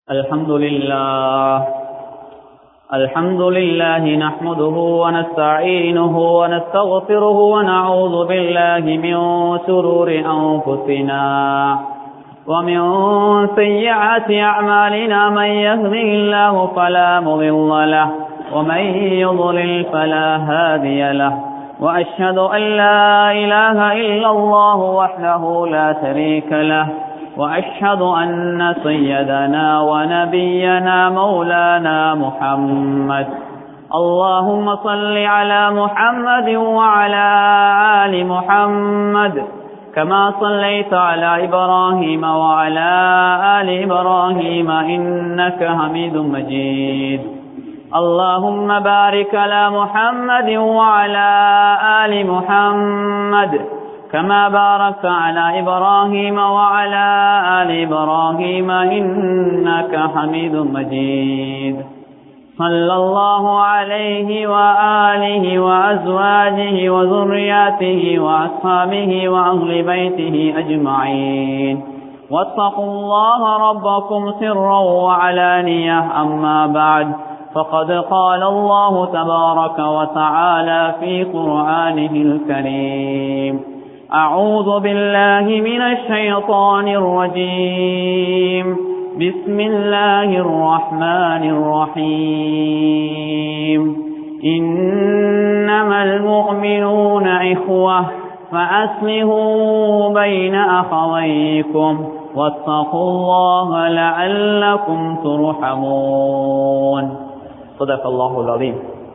الحمد لله الحمد لله نحمده ونستعينه ونستغفره ونعوذ بالله من شرور أنفسنا ومن سيئات أعمالنا من يهده الله فلا مضل له ومن يضلل فلا هادي له وأشهد أن لا إله إلا الله وحده لا شريك له وأشهد أن سيدنا ونبينا مولانا محمد اللهم صل على محمد وعلى آل محمد كما صليت على إبراهيم وعلى آل إبراهيم إنك حميد مجيد اللهم بارك على محمد وعلى آل محمد كما باركت على إبراهيم وعلى آل إبراهيم إنك حميد مجيد صلى الله عليه وآله وأزواجه وذرياته وأصحابه وأهل بيته أجمعين واتقوا الله ربكم سرا وعلانية أما بعد فقد قال الله تبارك وتعالى في قرآنه الكريم أعوذ بالله من الشيطان الرجيم بسم الله الرحمن الرحيم إنما المؤمنون إخوة فأسلهوا بين أخويكم واتقوا الله لعلكم ترحمون صدق الله العظيم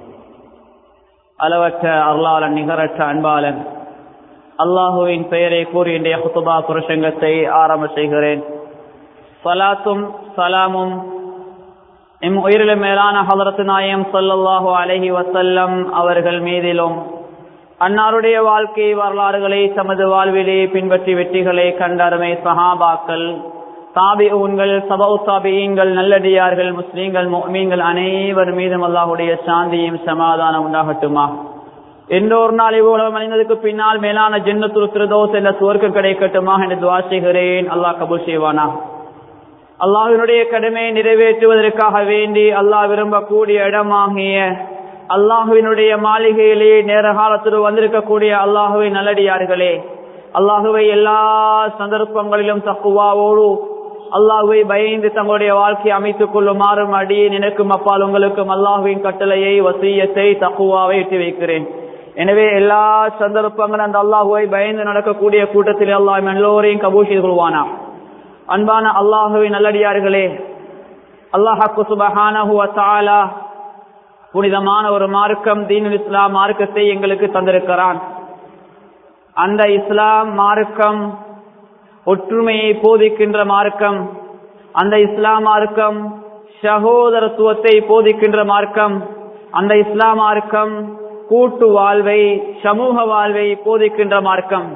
அளவற்ற அருளாளன் நிகரற்ற அன்பாளன் அல்லாஹுவின் பெயரை கூறி இன்றைய குத்துபா புருஷங்கத்தை ஆரம்ப செய்கிறேன் சலாத்தும் சலாமும் எம் உயிரிலும் மேலான ஹதரத்து நாயம் சொல்லல்லாஹு அலஹி வசல்லம் அவர்கள் மீதிலும் அன்னாருடைய வாழ்க்கை வரலாறுகளை தமது வாழ்விலே பின்பற்றி வெற்றிகளை கண்டருமை சஹாபாக்கள் தாபி ஊன்கள் சபௌ தாபியங்கள் நல்லடியார்கள் முஸ்லீம்கள் மீன்கள் அனைவர் மீதும் அல்லாஹுடைய சாந்தியும் சமாதானம் உண்டாகட்டுமா எந்தோர் நாள் இவ்வளவு மனிதனுக்கு பின்னால் மேலான ஜென்னத்துல் பிரதோஸ் என்ற சுவர்க்கம் கிடைக்கட்டுமா என்று துவா செய்கிறேன் அல்லாஹ் கபூல் செய்வானா அல்லாஹினுடைய கடமையை நிறைவேற்றுவதற்காக வேண்டி அல்லாஹ் விரும்பக்கூடிய இடமாகிய அல்லாஹுவினுடைய மாளிகையிலே நேர காலத்தில் வந்திருக்கக்கூடிய அல்லாஹுவை நல்லடியார்களே அல்லாஹுவை எல்லா சந்தர்ப்பங்களிலும் தக்குவாவோடு அல்லாஹுவை பயந்து தங்களுடைய வாழ்க்கையை அமைத்துக் கொள்ளுமாறும் அடி நினைக்கும் அப்பால் உங்களுக்கும் அல்லாஹுவின் கட்டளையை வசியத்தை தக்குவாவை எட்டி வைக்கிறேன் எனவே எல்லா சந்தர்ப்பங்களும் அந்த அல்லாஹுவை பயந்து நடக்கக்கூடிய கூட்டத்தில் அல்லாஹ் எல்லோரையும் கபூல் செய்து கொள்வானா அன்பான அல்லாஹுவின் நல்லடியார்களே அல்லாஹாக்கு சுபஹானஹுவத்தாலா புனிதமான ஒரு மார்க்கம் தீனுல் இஸ்லாம் மார்க்கத்தை எங்களுக்கு தந்திருக்கிறான் அந்த இஸ்லாம் மார்க்கம் ஒற்றுமையை போதிக்கின்ற மார்க்கம் அந்த இஸ்லாம் மார்க்கம் சகோதரத்துவத்தை போதிக்கின்ற மார்க்கம் அந்த இஸ்லாம் மார்க்கம் கூட்டு வாழ்வை சமூக வாழ்வை போதிக்கின்ற மார்க்கம்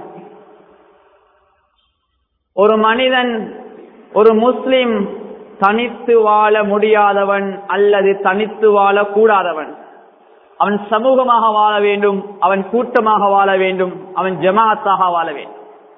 ஒரு மனிதன் ஒரு முஸ்லிம் தனித்து வாழ முடியாதவன் அல்லது தனித்து வாழ கூடாதவன் அவன் சமூகமாக வாழ வேண்டும் அவன் கூட்டமாக வாழ வேண்டும் அவன் ஜமாத்தாக வாழ வேண்டும்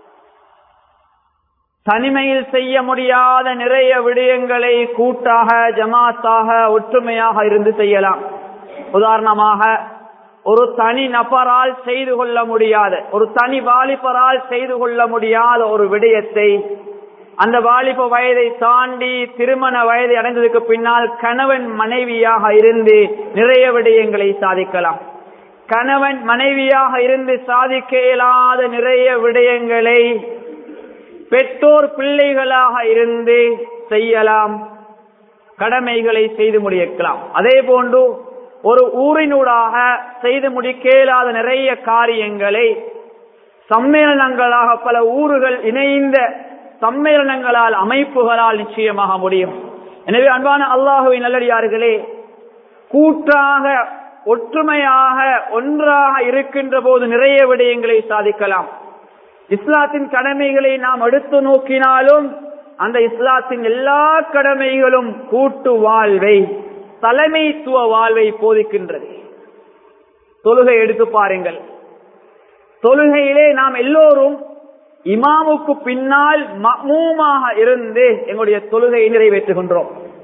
தனிமையில் செய்ய முடியாத நிறைய விடயங்களை கூட்டாக ஜமாத்தாக ஒற்றுமையாக இருந்து செய்யலாம் உதாரணமாக ஒரு தனி நபரால் செய்து கொள்ள முடியாத ஒரு தனி வாலிபரால் செய்து கொள்ள முடியாத ஒரு விடயத்தை அந்த வாலிப வயதை தாண்டி திருமண வயதை அடைந்ததுக்கு பின்னால் கணவன் மனைவியாக இருந்து நிறைய விடயங்களை சாதிக்கலாம் கணவன் மனைவியாக இருந்து சாதிக்க இயலாத நிறைய விடயங்களை பெற்றோர் பிள்ளைகளாக இருந்து செய்யலாம் கடமைகளை செய்து முடிக்கலாம் அதே போன்று ஒரு ஊரினூடாக செய்து முடிக்க இயலாத நிறைய காரியங்களை சம்மேளனங்களாக பல ஊர்கள் இணைந்த சம்மேளனங்களால் அமைப்புகளால் நிச்சயமாக முடியும் எனவே அன்பான அல்லாஹுவின் நல்லடியார்களே கூட்டாக ஒற்றுமையாக ஒன்றாக இருக்கின்ற போது நிறைய விடயங்களை சாதிக்கலாம் இஸ்லாத்தின் கடமைகளை நாம் எடுத்து நோக்கினாலும் அந்த இஸ்லாத்தின் எல்லா கடமைகளும் கூட்டு வாழ்வை தலைமைத்துவ வாழ்வை போதிக்கின்றது தொழுகை எடுத்து பாருங்கள் தொழுகையிலே நாம் எல்லோரும் இமாமுக்கு பின்னால் மமூமாக இருந்து எங்களுடைய தொழுகையை நிறைவேற்றுகின்றோம்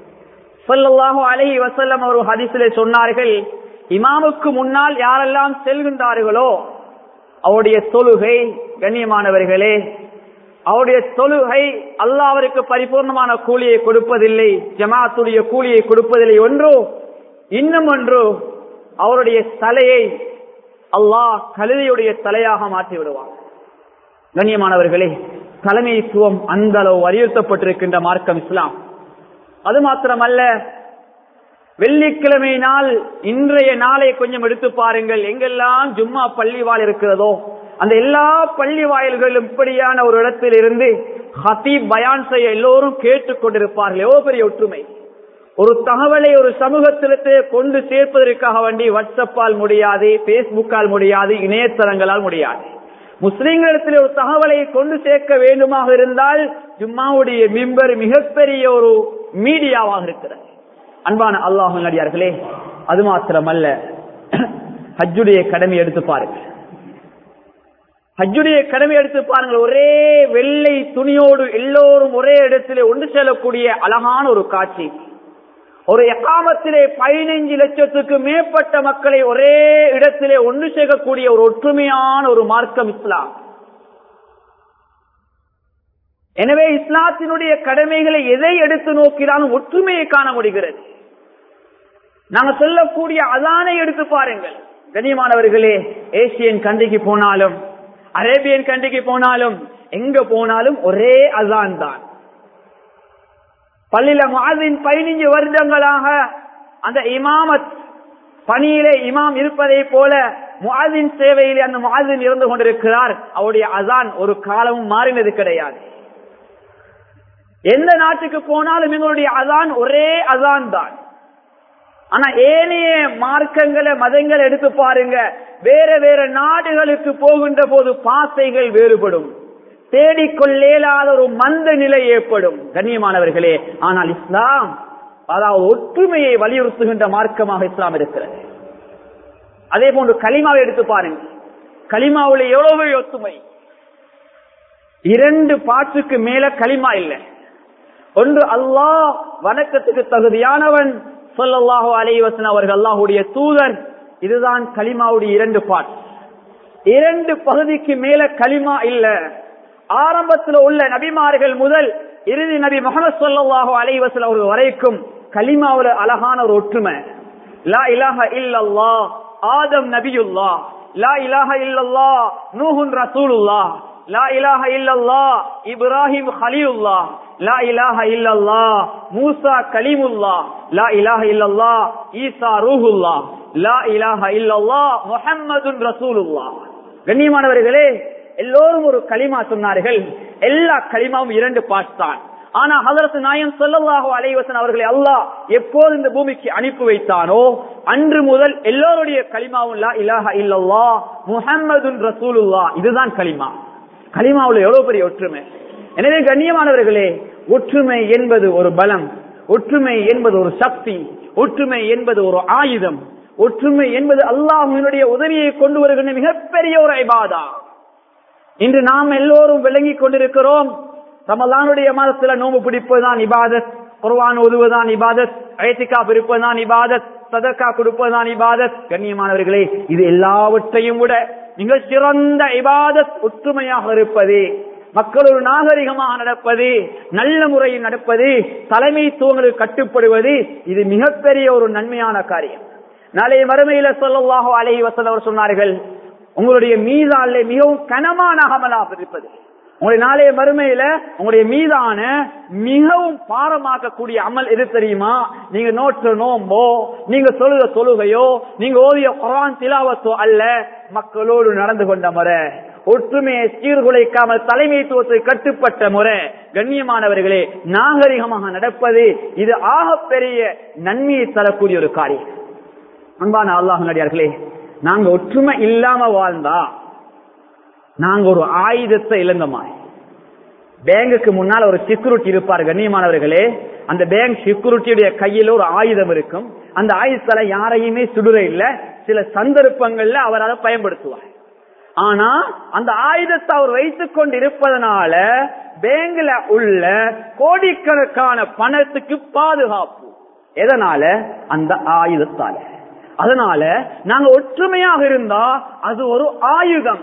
சொல்லல்லாஹு அலஹி வசல்லம் ஒரு ஹதீஸிலே சொன்னார்கள் இமாமுக்கு முன்னால் யாரெல்லாம் செல்கின்றார்களோ அவருடைய தொழுகை கண்ணியமானவர்களே அவருடைய தொழுகை அல்லாஹ் அவருக்கு பரிபூர்ணமான கூலியை கொடுப்பதில்லை ஜமாத்துடைய கூலியை கொடுப்பதில்லை ஒன்றோ இன்னும் ஒன்று அவருடைய தலையை அல்லாஹ் கழுதையுடைய தலையாக மாற்றி விடுவார் கண்ணியமானவர்களே தலைமைத்துவம் அந்த அளவு வலியுறுத்தப்பட்டிருக்கின்ற மார்க்கம் இஸ்லாம் அது மாத்திரமல்ல வெள்ளிக்கிழமை நாள் இன்றைய நாளை கொஞ்சம் எடுத்து பாருங்கள் எங்கெல்லாம் ஜும்மா பள்ளி வாயில் இருக்கிறதோ அந்த எல்லா பள்ளி வாயில்களும் இப்படியான ஒரு இடத்தில் இருந்து ஹத்தீப் பயான் செய்ய எல்லோரும் கேட்டுக் கொண்டிருப்பார்கள் எவ்வளவு பெரிய ஒற்றுமை ஒரு தகவலை ஒரு சமூகத்திற்கு கொண்டு சேர்ப்பதற்காக வேண்டி வாட்ஸ்அப்பால் முடியாது பேஸ்புக்கால் முடியாது இணையதளங்களால் முடியாது முஸ்லிம்களிடத்தில் ஒரு தகவலை கொண்டு சேர்க்க வேண்டுமாக இருந்தால் ஜும்மாவுடைய மிம்பர் மிகப்பெரிய ஒரு மீடியாவாக இருக்கிறது அன்பான அல்லாஹ் நடிகார்களே அது மாத்திரமல்ல ஹஜ்ஜுடைய கடமை எடுத்து பாருங்கள் ஹஜ்ஜுடைய கடமை எடுத்து பாருங்கள் ஒரே வெள்ளை துணியோடு எல்லோரும் ஒரே இடத்திலே ஒன்று செல்லக்கூடிய அழகான ஒரு காட்சி ஒரு எக்காமத்திலே பதினைஞ்சு லட்சத்துக்கு மேற்பட்ட மக்களை ஒரே இடத்திலே ஒன்று சேர்க்கக்கூடிய ஒரு ஒற்றுமையான ஒரு மார்க்கம் இஸ்லாம் எனவே இஸ்லாத்தினுடைய கடமைகளை எதை எடுத்து நோக்கினாலும் ஒற்றுமையை காண முடிகிறது நாங்க சொல்லக்கூடிய அதானை எடுத்து பாருங்கள் கண்ணியமானவர்களே ஏசியன் கண்டிக்கு போனாலும் அரேபியன் கண்டிக்கு போனாலும் எங்க போனாலும் ஒரே அதான் தான் பள்ளியில மாதின் பதினைஞ்சு வருடங்களாக அந்த இமாமத் பணியிலே இமாம் இருப்பதை போல முஆதின் சேவையிலே அந்த முஆதின் இருந்து கொண்டிருக்கிறார் அவருடைய அசான் ஒரு காலமும் மாறினது கிடையாது எந்த நாட்டுக்கு போனாலும் எங்களுடைய அதான் ஒரே அதான் தான் ஆனா ஏனைய மார்க்கங்களை மதங்களை எடுத்து பாருங்க வேற வேற நாடுகளுக்கு போகின்ற போது பாசைகள் வேறுபடும் தேடிக்கொள்ளேலாத ஒரு மந்த நிலை ஏற்படும் கண்ணியமானவர்களே ஆனால் இஸ்லாம் அதாவது ஒற்றுமையை வலியுறுத்துகின்ற மார்க்கமாக இஸ்லாம் இருக்கிறது அதே போன்று களிமாவை எடுத்து பாருங்க களிமாவுல எவ்வளவு ஒற்றுமை இரண்டு பாட்டுக்கு மேல களிமா இல்லை ஒன்று அல்லாஹ் வணக்கத்துக்கு தகுதியானவன் சொல்லல்லாஹோ அலைவசன் அவர்கள் அல்லாஹுடைய தூதர் இதுதான் களிமாவுடைய இரண்டு பாட் இரண்டு பகுதிக்கு மேல களிமா இல்ல ஆரம்பத்தில் உள்ள நபிமார்கள் முதல் இறுதி நபி முகமது சொல்லாஹோ அலைவசல் அவர்கள் வரைக்கும் களிமாவுல அழகான ஒரு ஒற்றுமை லா இலாஹ இல்லல்லா ஆதம் நபியுல்லா லா இலாஹ இல்லல்லா நூஹுன் ரசூலுல்லா லா இலாஹ இல்லல்லா இப்ராஹிம் ஹலியுல்லா லா இலாஹ இல்லல்லா மூசா கலீமுல்லா லா இலாஹ இல்லல்லா ஈசா ரூஹுல்லா லா இலாஹ இல்லல்லா முஹம்மதுன் ரசூலுல்லா கண்ணியமானவர்களே எல்லோரும் ஒரு களிமா சொன்னார்கள் எல்லா களிமாவும் இரண்டு பாட் தான் ஆனா ஹதரத் நாயம் சொல்லல்லாஹோ அலைவசன் அவர்களை அல்லாஹ் எப்போது இந்த பூமிக்கு அனுப்பி வைத்தானோ அன்று முதல் எல்லோருடைய களிமாவும் லா இலாஹ இல்லல்லா முஹம்மதுன் ரசூலுல்லா இதுதான் களிமா களிமாவுல எவ்வளவு பெரிய ஒற்றுமை எனவே கண்ணியமானவர்களே ஒற்றுமை என்பது ஒரு பலம் ஒற்றுமை என்பது ஒரு சக்தி ஒற்றுமை என்பது ஒரு ஆயுதம் ஒற்றுமை என்பது அல்லாஹினுடைய உதவியை கொண்டு வருகின்ற மிகப்பெரிய ஒரு ஐபாதா இன்று நாம் எல்லோரும் விளங்கி கொண்டிருக்கிறோம் ரமலானுடைய மாதத்துல நோம்பு பிடிப்பதுதான் இபாதத் குர்வான் ஓதுவதுதான் இபாதத் ஐத்திகா இருப்பதுதான் இபாதத் சதக்கா கொடுப்பதுதான் இபாதத் கண்ணியமானவர்களே இது எல்லாவற்றையும் விட மிக சிறந்த இபாதத் ஒற்றுமையாக இருப்பது மக்கள் ஒரு நாகரிகமாக நடப்பது நல்ல முறையில் நடப்பது தலைமைத்துவங்களுக்கு கட்டுப்படுவது இது மிகப்பெரிய ஒரு நன்மையான காரியம் நாளைய மறுமையில சொல்லவாக அலை வசந்தவர் சொன்னார்கள் உங்களுடைய மீதாலே மிகவும் கனமான அகமலாக இருப்பது உங்களுடைய நாளைய மறுமையில உங்களுடைய மீதான மிகவும் பாரமாக்கக்கூடிய அமல் எது தெரியுமா நீங்க நோற்ற நோம்போ நீங்க சொல்லுத தொழுகையோ நீங்க ஓதிய குரான் திலாவத்தோ அல்ல மக்களோடு நடந்து கொண்ட முறை ஒற்றுமையை சீர்குலைக்காமல் தலைமைத்துவத்தை கட்டுப்பட்ட முறை கண்ணியமானவர்களே நாகரிகமாக நடப்பது இது ஆகப்பெரிய நன்மையை தரக்கூடிய ஒரு காரியம் அன்பான அல்லாஹ் நடிகார்களே நாங்க ஒற்றுமை இல்லாம வாழ்ந்தா நாங்க ஒரு ஆயுதத்தை இழந்தமாய் பேங்குக்கு முன்னால் ஒரு செக்யூரிட்டி இருப்பார் கண்ணியமானவர்களே அந்த பேங்க் செக்யூரிட்டியுடைய கையில ஒரு ஆயுதம் இருக்கும் அந்த ஆயுதத்தால யாரையுமே சுடுற இல்ல சில சந்தர்ப்பங்கள்ல அவர் அதை பயன்படுத்துவார் ஆனா அந்த ஆயுதத்தை அவர் வைத்துக் கொண்டு இருப்பதனால பேங்க்ல உள்ள கோடிக்கணக்கான பணத்துக்கு பாதுகாப்பு எதனால அந்த ஆயுதத்தால அதனால நாங்க ஒற்றுமையாக இருந்தா அது ஒரு ஆயுதம்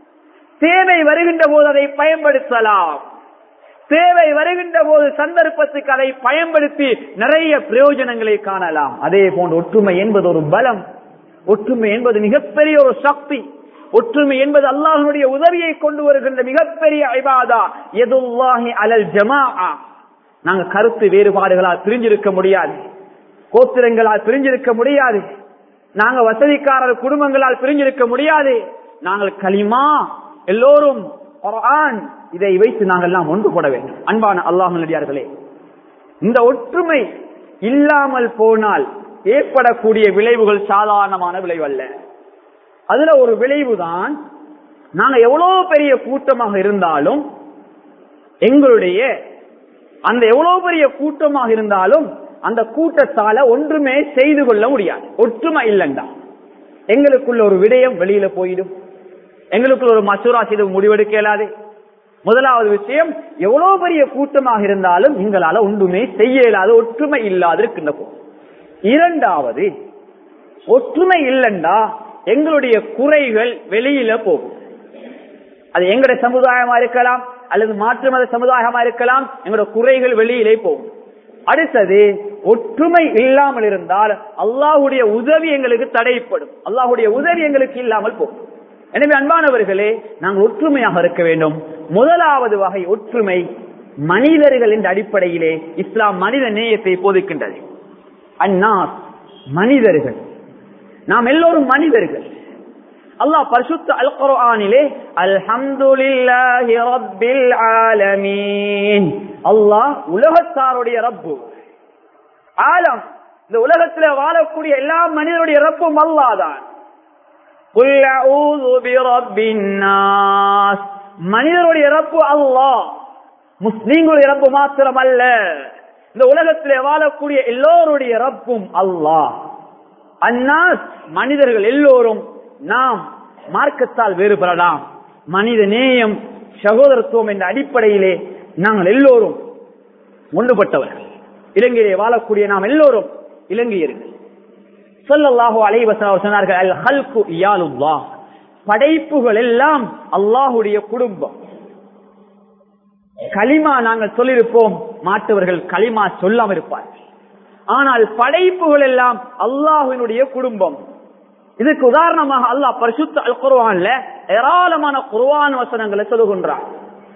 தேவை வருகின்ற போது அதை பயன்படுத்தலாம் தேவை வருகின்ற போது சந்தர்ப்பத்துக்கு அதை பயன்படுத்தி நிறைய பிரயோஜனங்களை காணலாம் அதே போன்று ஒற்றுமை என்பது ஒரு பலம் ஒற்றுமை என்பது மிகப்பெரிய ஒரு சக்தி ஒற்றுமை என்பது அல்லாஹனுடைய உதவியை கொண்டு வருகின்ற மிகப்பெரிய ஐபாதா எதுல்லாஹி அலல் ஜமா நாங்க கருத்து வேறுபாடுகளால் பிரிஞ்சிருக்க முடியாது கோத்திரங்களால் பிரிஞ்சிருக்க முடியாது நாங்க வசதிக்காரர் குடும்பங்களால் பிரிஞ்சிருக்க முடியாது நாங்கள் களிமா எல்லோரும் குர்ஆன் இதை வைத்து நாங்கள் எல்லாம் ஒன்றுபட வேண்டும் அன்பான அல்லாஹ் நடிகார்களே இந்த ஒற்றுமை இல்லாமல் போனால் ஏற்படக்கூடிய விளைவுகள் சாதாரணமான விளைவு அல்ல அதுல ஒரு விளைவுதான் நாங்க எவ்வளவு பெரிய கூட்டமாக இருந்தாலும் எங்களுடைய அந்த எவ்வளவு பெரிய கூட்டமாக இருந்தாலும் அந்த கூட்டத்தால ஒன்றுமே செய்து கொள்ள முடியாது ஒற்றுமை இல்லைண்டா எங்களுக்குள்ள ஒரு விடயம் வெளியில போயிடும் எங்களுக்குள்ள ஒரு மசூரா செய்து முடிவெடுக்க இயலாது முதலாவது விஷயம் எவ்வளவு பெரிய கூட்டமாக இருந்தாலும் எங்களால ஒன்றுமே செய்ய இயலாத ஒற்றுமை இல்லாது இருக்கின்ற போது இரண்டாவது ஒற்றுமை இல்லைண்டா எங்களுடைய குறைகள் வெளியில போகும் அது எங்களுடைய சமுதாயமா இருக்கலாம் அல்லது மாற்று மத சமுதாயமா இருக்கலாம் எங்களுடைய குறைகள் வெளியிலே போகும் அடுத்தது ஒற்றுமை இல்லாமல் இருந்தால் அல்லாஹுடைய உதவி எங்களுக்கு தடைப்படும் அல்லாஹுடைய உதவி எங்களுக்கு இல்லாமல் போகும் எனவே அன்பானவர்களே நாங்கள் ஒற்றுமையாக இருக்க வேண்டும் முதலாவது வகை ஒற்றுமை மனிதர்கள் என்ற அடிப்படையிலே இஸ்லாம் மனித நேயத்தை போதிக்கின்றது அண்ணா மனிதர்கள் நாம் எல்லோரும் மனிதர்கள் அல்லாஹ் பரிசுத்த அல் குர்ஆனிலே அல்ஹம்துலில்லாஹி ரப்பில் ஆலமீன் அல்லாஹ் உலகத்தாருடைய ரப்பு ஆலம் இந்த உலகத்தில் வாழக்கூடிய எல்லா மனிதருடைய ரப்பும் அல்லாஹ் தான் குல் அஊது பிரப்பின் நாஸ் மனிதருடைய ரப்பு அல்லாஹ் முஸ்லீம்களுடைய ரப்பு மாத்திரம் அல்ல இந்த உலகத்திலே வாழக்கூடிய எல்லோருடைய ரப்பும் அல்லாஹ் அந்நாஸ் மனிதர்கள் எல்லோரும் நாம் மார்க்கத்தால் வேறுபடலாம் மனித நேயம் சகோதரத்துவம் என்ற அடிப்படையிலே நாங்கள் எல்லோரும் ஒன்றுபட்டவர்கள் இலங்கையிலே வாழக்கூடிய நாம் எல்லோரும் இலங்கையர்கள் சொல்லல்லாஹோ அலைவசன் சொன்னார்கள் அல் ஹல்கு இயாலுல்லா படைப்புகள் எல்லாம் அல்லாஹுடைய குடும்பம் களிமா நாங்கள் சொல்லியிருப்போம் மாட்டவர்கள் களிமா சொல்லாம இருப்பார்கள் ஆனால் படைப்புகள் எல்லாம் அல்லாஹினுடைய குடும்பம் இதுக்கு உதாரணமாக அல்லாஹ் பரிசுத்த அல் குர்வான்ல ஏராளமான குர்வான் வசனங்களை சொல்லுகின்றான்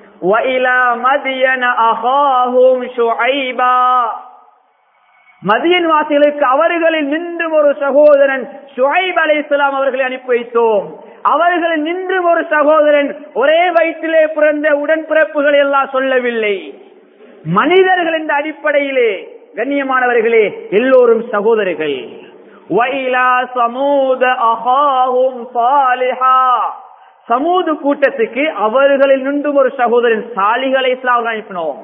மதியன் வாசிகளுக்கு அவர்களில் நின்று ஒரு சகோதரன் ஷுஐப் அலை இஸ்லாம் அவர்களை அனுப்பி வைத்தோம் அவர்களில் நின்று ஒரு சகோதரன் ஒரே வயிற்றிலே பிறந்த உடன்பிறப்புகள் எல்லாம் சொல்லவில்லை மனிதர்கள் என்ற அடிப்படையிலே கண்ணியமானவர்களே எல்லோரும் சகோதரர்கள் சமூது கூட்டத்துக்கு அவர்களில் நின்றும் ஒரு சகோதரன் சாலிகளை இஸ்லாம் அனுப்பினோம்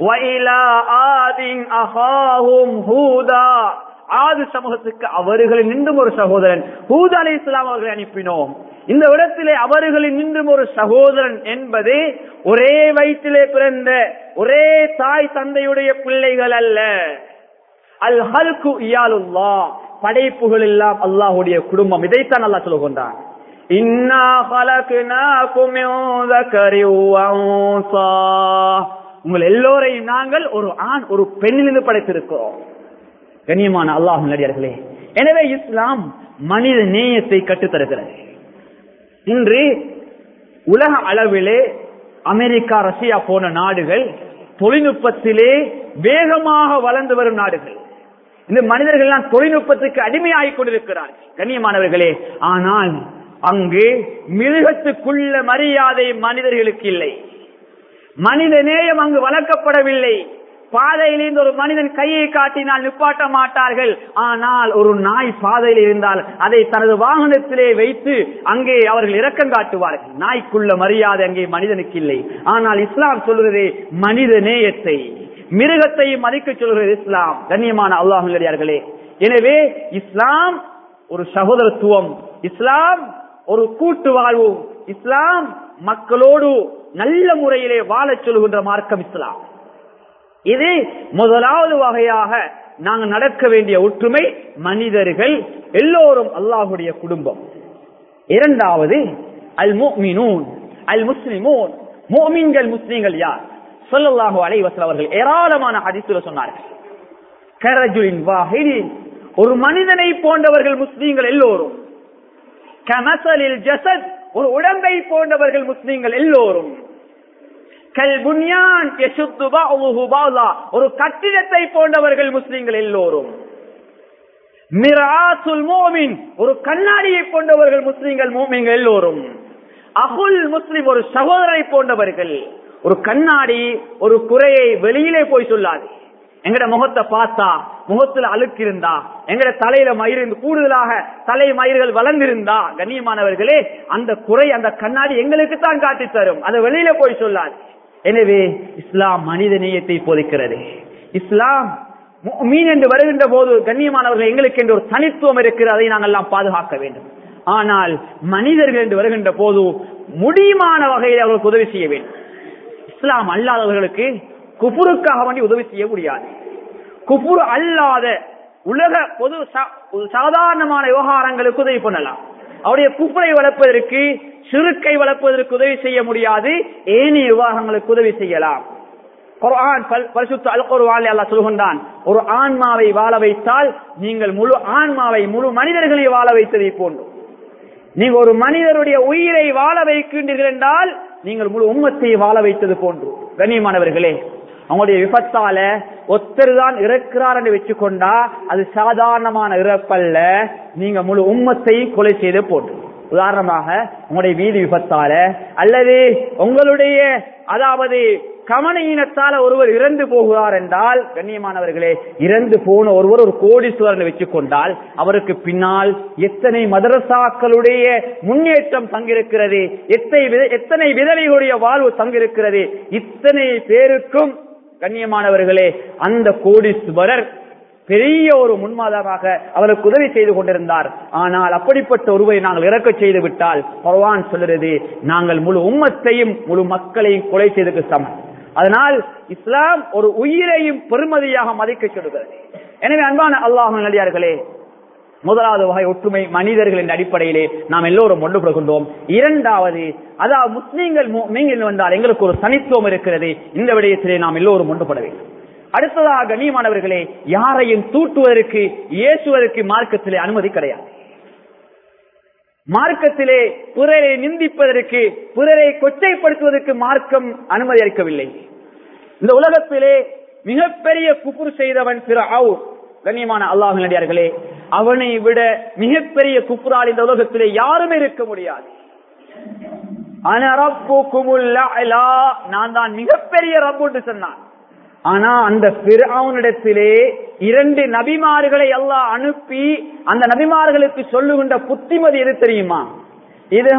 ஆது சமூகத்துக்கு அவர்களில் நின்றும் ஒரு சகோதரன் ஹூத் அலி இஸ்லாம் அவர்களை அனுப்பினோம் இந்த இடத்திலே அவர்களில் நின்றும் ஒரு சகோதரன் என்பது ஒரே வயிற்றிலே பிறந்த ஒரே தாய் தந்தையுடைய பிள்ளைகள் அல்ல அல் ஹல்கு இயாலுல்லா படைப்புகள் எல்லாம் அல்லாஹுடைய குடும்பம் இதைத்தான் அல்லா சொல்லுகின்றான் உங்கள் எல்லோரையும் நாங்கள் ஒரு ஆண் ஒரு பெண்ணிலிருந்து படைத்திருக்கிறோம் கண்ணியமான அல்லாஹ் நடிகர்களே எனவே இஸ்லாம் மனித நேயத்தை கற்றுத்தருகிறது இன்று உலக அளவிலே அமெரிக்கா ரஷ்யா போன நாடுகள் தொழில்நுட்பத்திலே வேகமாக வளர்ந்து வரும் நாடுகள் இந்த மனிதர்கள் எல்லாம் தொழில்நுட்பத்துக்கு அடிமையாகிக் கொண்டிருக்கிறார்கள் கண்ணியமானவர்களே ஆனால் அங்கு மிருகத்துக்குள்ள மரியாதை மனிதர்களுக்கு இல்லை மனித நேயம் அங்கு வளர்க்கப்படவில்லை பாதையிலிருந்து ஒரு மனிதன் கையை காட்டினால் நிப்பாட்ட மாட்டார்கள் ஆனால் ஒரு நாய் பாதையில் இருந்தால் அதை தனது வாகனத்திலே வைத்து அங்கே அவர்கள் இரக்கம் காட்டுவார்கள் நாய்க்குள்ள மரியாதை அங்கே மனிதனுக்கு இல்லை ஆனால் இஸ்லாம் சொல்கிறது மனித நேயத்தை மிருகத்தை மதிக்க சொல்கிறது இஸ்லாம் கண்ணியமான அல்லாஹர்களே எனவே இஸ்லாம் ஒரு சகோதரத்துவம் இஸ்லாம் ஒரு கூட்டு வாழ்வு இஸ்லாம் மக்களோடு நல்ல முறையிலே வாழச் சொல்கின்ற மார்க்கம் இஸ்லாம் இது முதலாவது வகையாக நாங்க நடக்க வேண்டிய ஒற்றுமை மனிதர்கள் எல்லோரும் அல்லாஹுடைய குடும்பம் இரண்டாவது அல் முஃமினூன் அல் முஸ்லிமூன் முஃமின்கள் முஸ்லிம்கள் யார் ஸல்லல்லாஹு அலைஹி வஸல்லம் அவர்கள் ஏராளமான ஹதீஸ்ல சொன்னார்கள் கரஜுலின் வாஹிதின் ஒரு மனிதனை போன்றவர்கள் முஸ்லீம்கள் எல்லோரும் கமசலில் ஜசத் ஒரு உடம்பை போன்றவர்கள் முஸ்லீம்கள் எல்லோரும் கல் புன்யான் யசுத்து பஅதுஹு பஅதா ஒரு கட்டிடத்தை போன்றவர்கள் முஸ்லீம்கள் எல்லோரும் மிராசுல் மோமின் ஒரு கண்ணாடியை போன்றவர்கள் முஸ்லீம்கள் மோமின்கள் எல்லோரும் அகுல் முஸ்லிம் ஒரு சகோதரை போன்றவர்கள் ஒரு கண்ணாடி ஒரு குறையை வெளியிலே போய் சொல்லாது எங்கட முகத்தை பார்த்தா முகத்துல அழுக்கு இருந்தா எங்கட தலையில மயிர் இருந்து கூடுதலாக தலை மயிர்கள் வளர்ந்திருந்தா கண்ணியமானவர்களே அந்த குறை அந்த கண்ணாடி எங்களுக்கு தான் காட்டி தரும் அதை வெளியில போய் சொல்லாது எனவே இஸ்லாம் மனித நேயத்தை போதிக்கிறது இஸ்லாம் மீன் என்று வருகின்ற போது கண்ணியமானவர்கள் எங்களுக்கு என்று ஒரு தனித்துவம் இருக்கிறது அதை நாங்கள் எல்லாம் பாதுகாக்க வேண்டும் ஆனால் மனிதர்கள் என்று வருகின்ற போது முடியுமான வகையில் அவர்களுக்கு உதவி செய்ய வேண்டும் இஸ்லாம் அல்லாதவர்களுக்கு குபுருக்காக வேண்டி உதவி செய்ய முடியாது குபுரு அல்லாத உலக பொது சா- சாதாரணமான விவகாரங்களுக்கு உதவி பண்ணலாம் அவருடைய குப்புரை வளர்ப்பதற்கு சிறுக்கை வளர்ப்பதற்கு உதவி செய்ய முடியாது ஏனைய விவகாரங்களுக்கு உதவி செய்யலாம் குர்ஆன் பல்- பரிசுத்த அல் குர்ஆனில் அல்லாஹ் சொல்கின்றான் ஒரு ஆன்மாவை வாழ வைத்தால் நீங்கள் முழு ஆன்மாவை முழு மனிதர்களை வாழ வைத்ததை போன்று நீங்க ஒரு மனிதருடைய உயிரை வாழ வைக்கின்றீர்கள் என்றால் நீங்கள் முழு உம்மத்தை வாழ வைத்தது போன்று கண்ணியமானவர்களே அவங்களுடைய விபத்தால ஒத்தர் தான் இறக்கிறார் என்று வச்சுக்கொண்டா அது சாதாரணமான இறப்பல்ல நீங்க முழு உம்மத்தையும் கொலை செய்து போன்று உதாரணமாக உங்களுடைய வீதி விபத்தால அல்லது உங்களுடைய அதாவது கமனையினத்தால ஒருவர் இறந்து போகிறார் என்றால் கண்ணியமானவர்களே இறந்து போன ஒருவர் ஒரு கோடீஸ்வரன் வச்சுக் கொண்டால் அவருக்கு பின்னால் எத்தனை மதரசாக்களுடைய முன்னேற்றம் தங்கிருக்கிறது எத்தனை வித- எத்தனை விதவைகளுடைய வாழ்வு தங்கிருக்கிறது இத்தனை பேருக்கும் கண்ணியமானவர்களே அந்த கோடீஸ்வரர் பெரிய ஒரு முன்மாதமாக அவருக்கு உதவி செய்து கொண்டிருந்தார் ஆனால் அப்படிப்பட்ட ஒருவரை நாங்கள் இறக்க செய்து விட்டால் பகவான் சொல்லுறது நாங்கள் முழு உம்மத்தையும் முழு மக்களையும் கொலை செய்ததுக்கு சமம் அதனால் இஸ்லாம் ஒரு உயிரையும் பெருமதியாக மதிக்க சொல்லுகிறது எனவே அன்பான அல்லாஹ் நடிகார்களே முதலாவது வகை ஒற்றுமை மனிதர்களின் அடிப்படையிலே நாம் எல்லோரும் ஒன்றுபடுகின்றோம் இரண்டாவது அதாவது முஸ்லீம்கள் நீங்கள் வந்தால் எங்களுக்கு ஒரு தனித்துவம் இருக்கிறது இந்த விடயத்திலே நாம் எல்லோரும் ஒன்றுபட வேண்டும் அடுத்ததாக கண்ணியமானவர்களே யாரையும் தூட்டுவதற்கு ஏசுவதற்கு மார்க்கத்திலே அனுமதி கிடையாது மார்க்கத்திலே பிறரை நிந்திப்பதற்கு பிறரை கொச்சைப்படுத்துவதற்கு மார்க்கம் அனுமதி அளிக்கவில்லை இந்த உலகத்திலே மிகப்பெரிய குப்புர் செய்தவன் பிற கண்ணியமான அல்லாஹ் நடிகார்களே அவனை விட மிகப்பெரிய குப்புரால் இந்த உலகத்திலே யாருமே இருக்க முடியாது அனரப்புக்குமுல் அலா, நான் தான் மிகப்பெரிய ரப்பு என்று சொன்னான் ஆனா அந்த பிறவனிடத்திலே இரண்டு நபிமார்களை அல்லாஹ் அனுப்பி அந்த நபிமார்களுக்கு சொல்லுகின்ற புத்திமதி எது தெரியுமா இது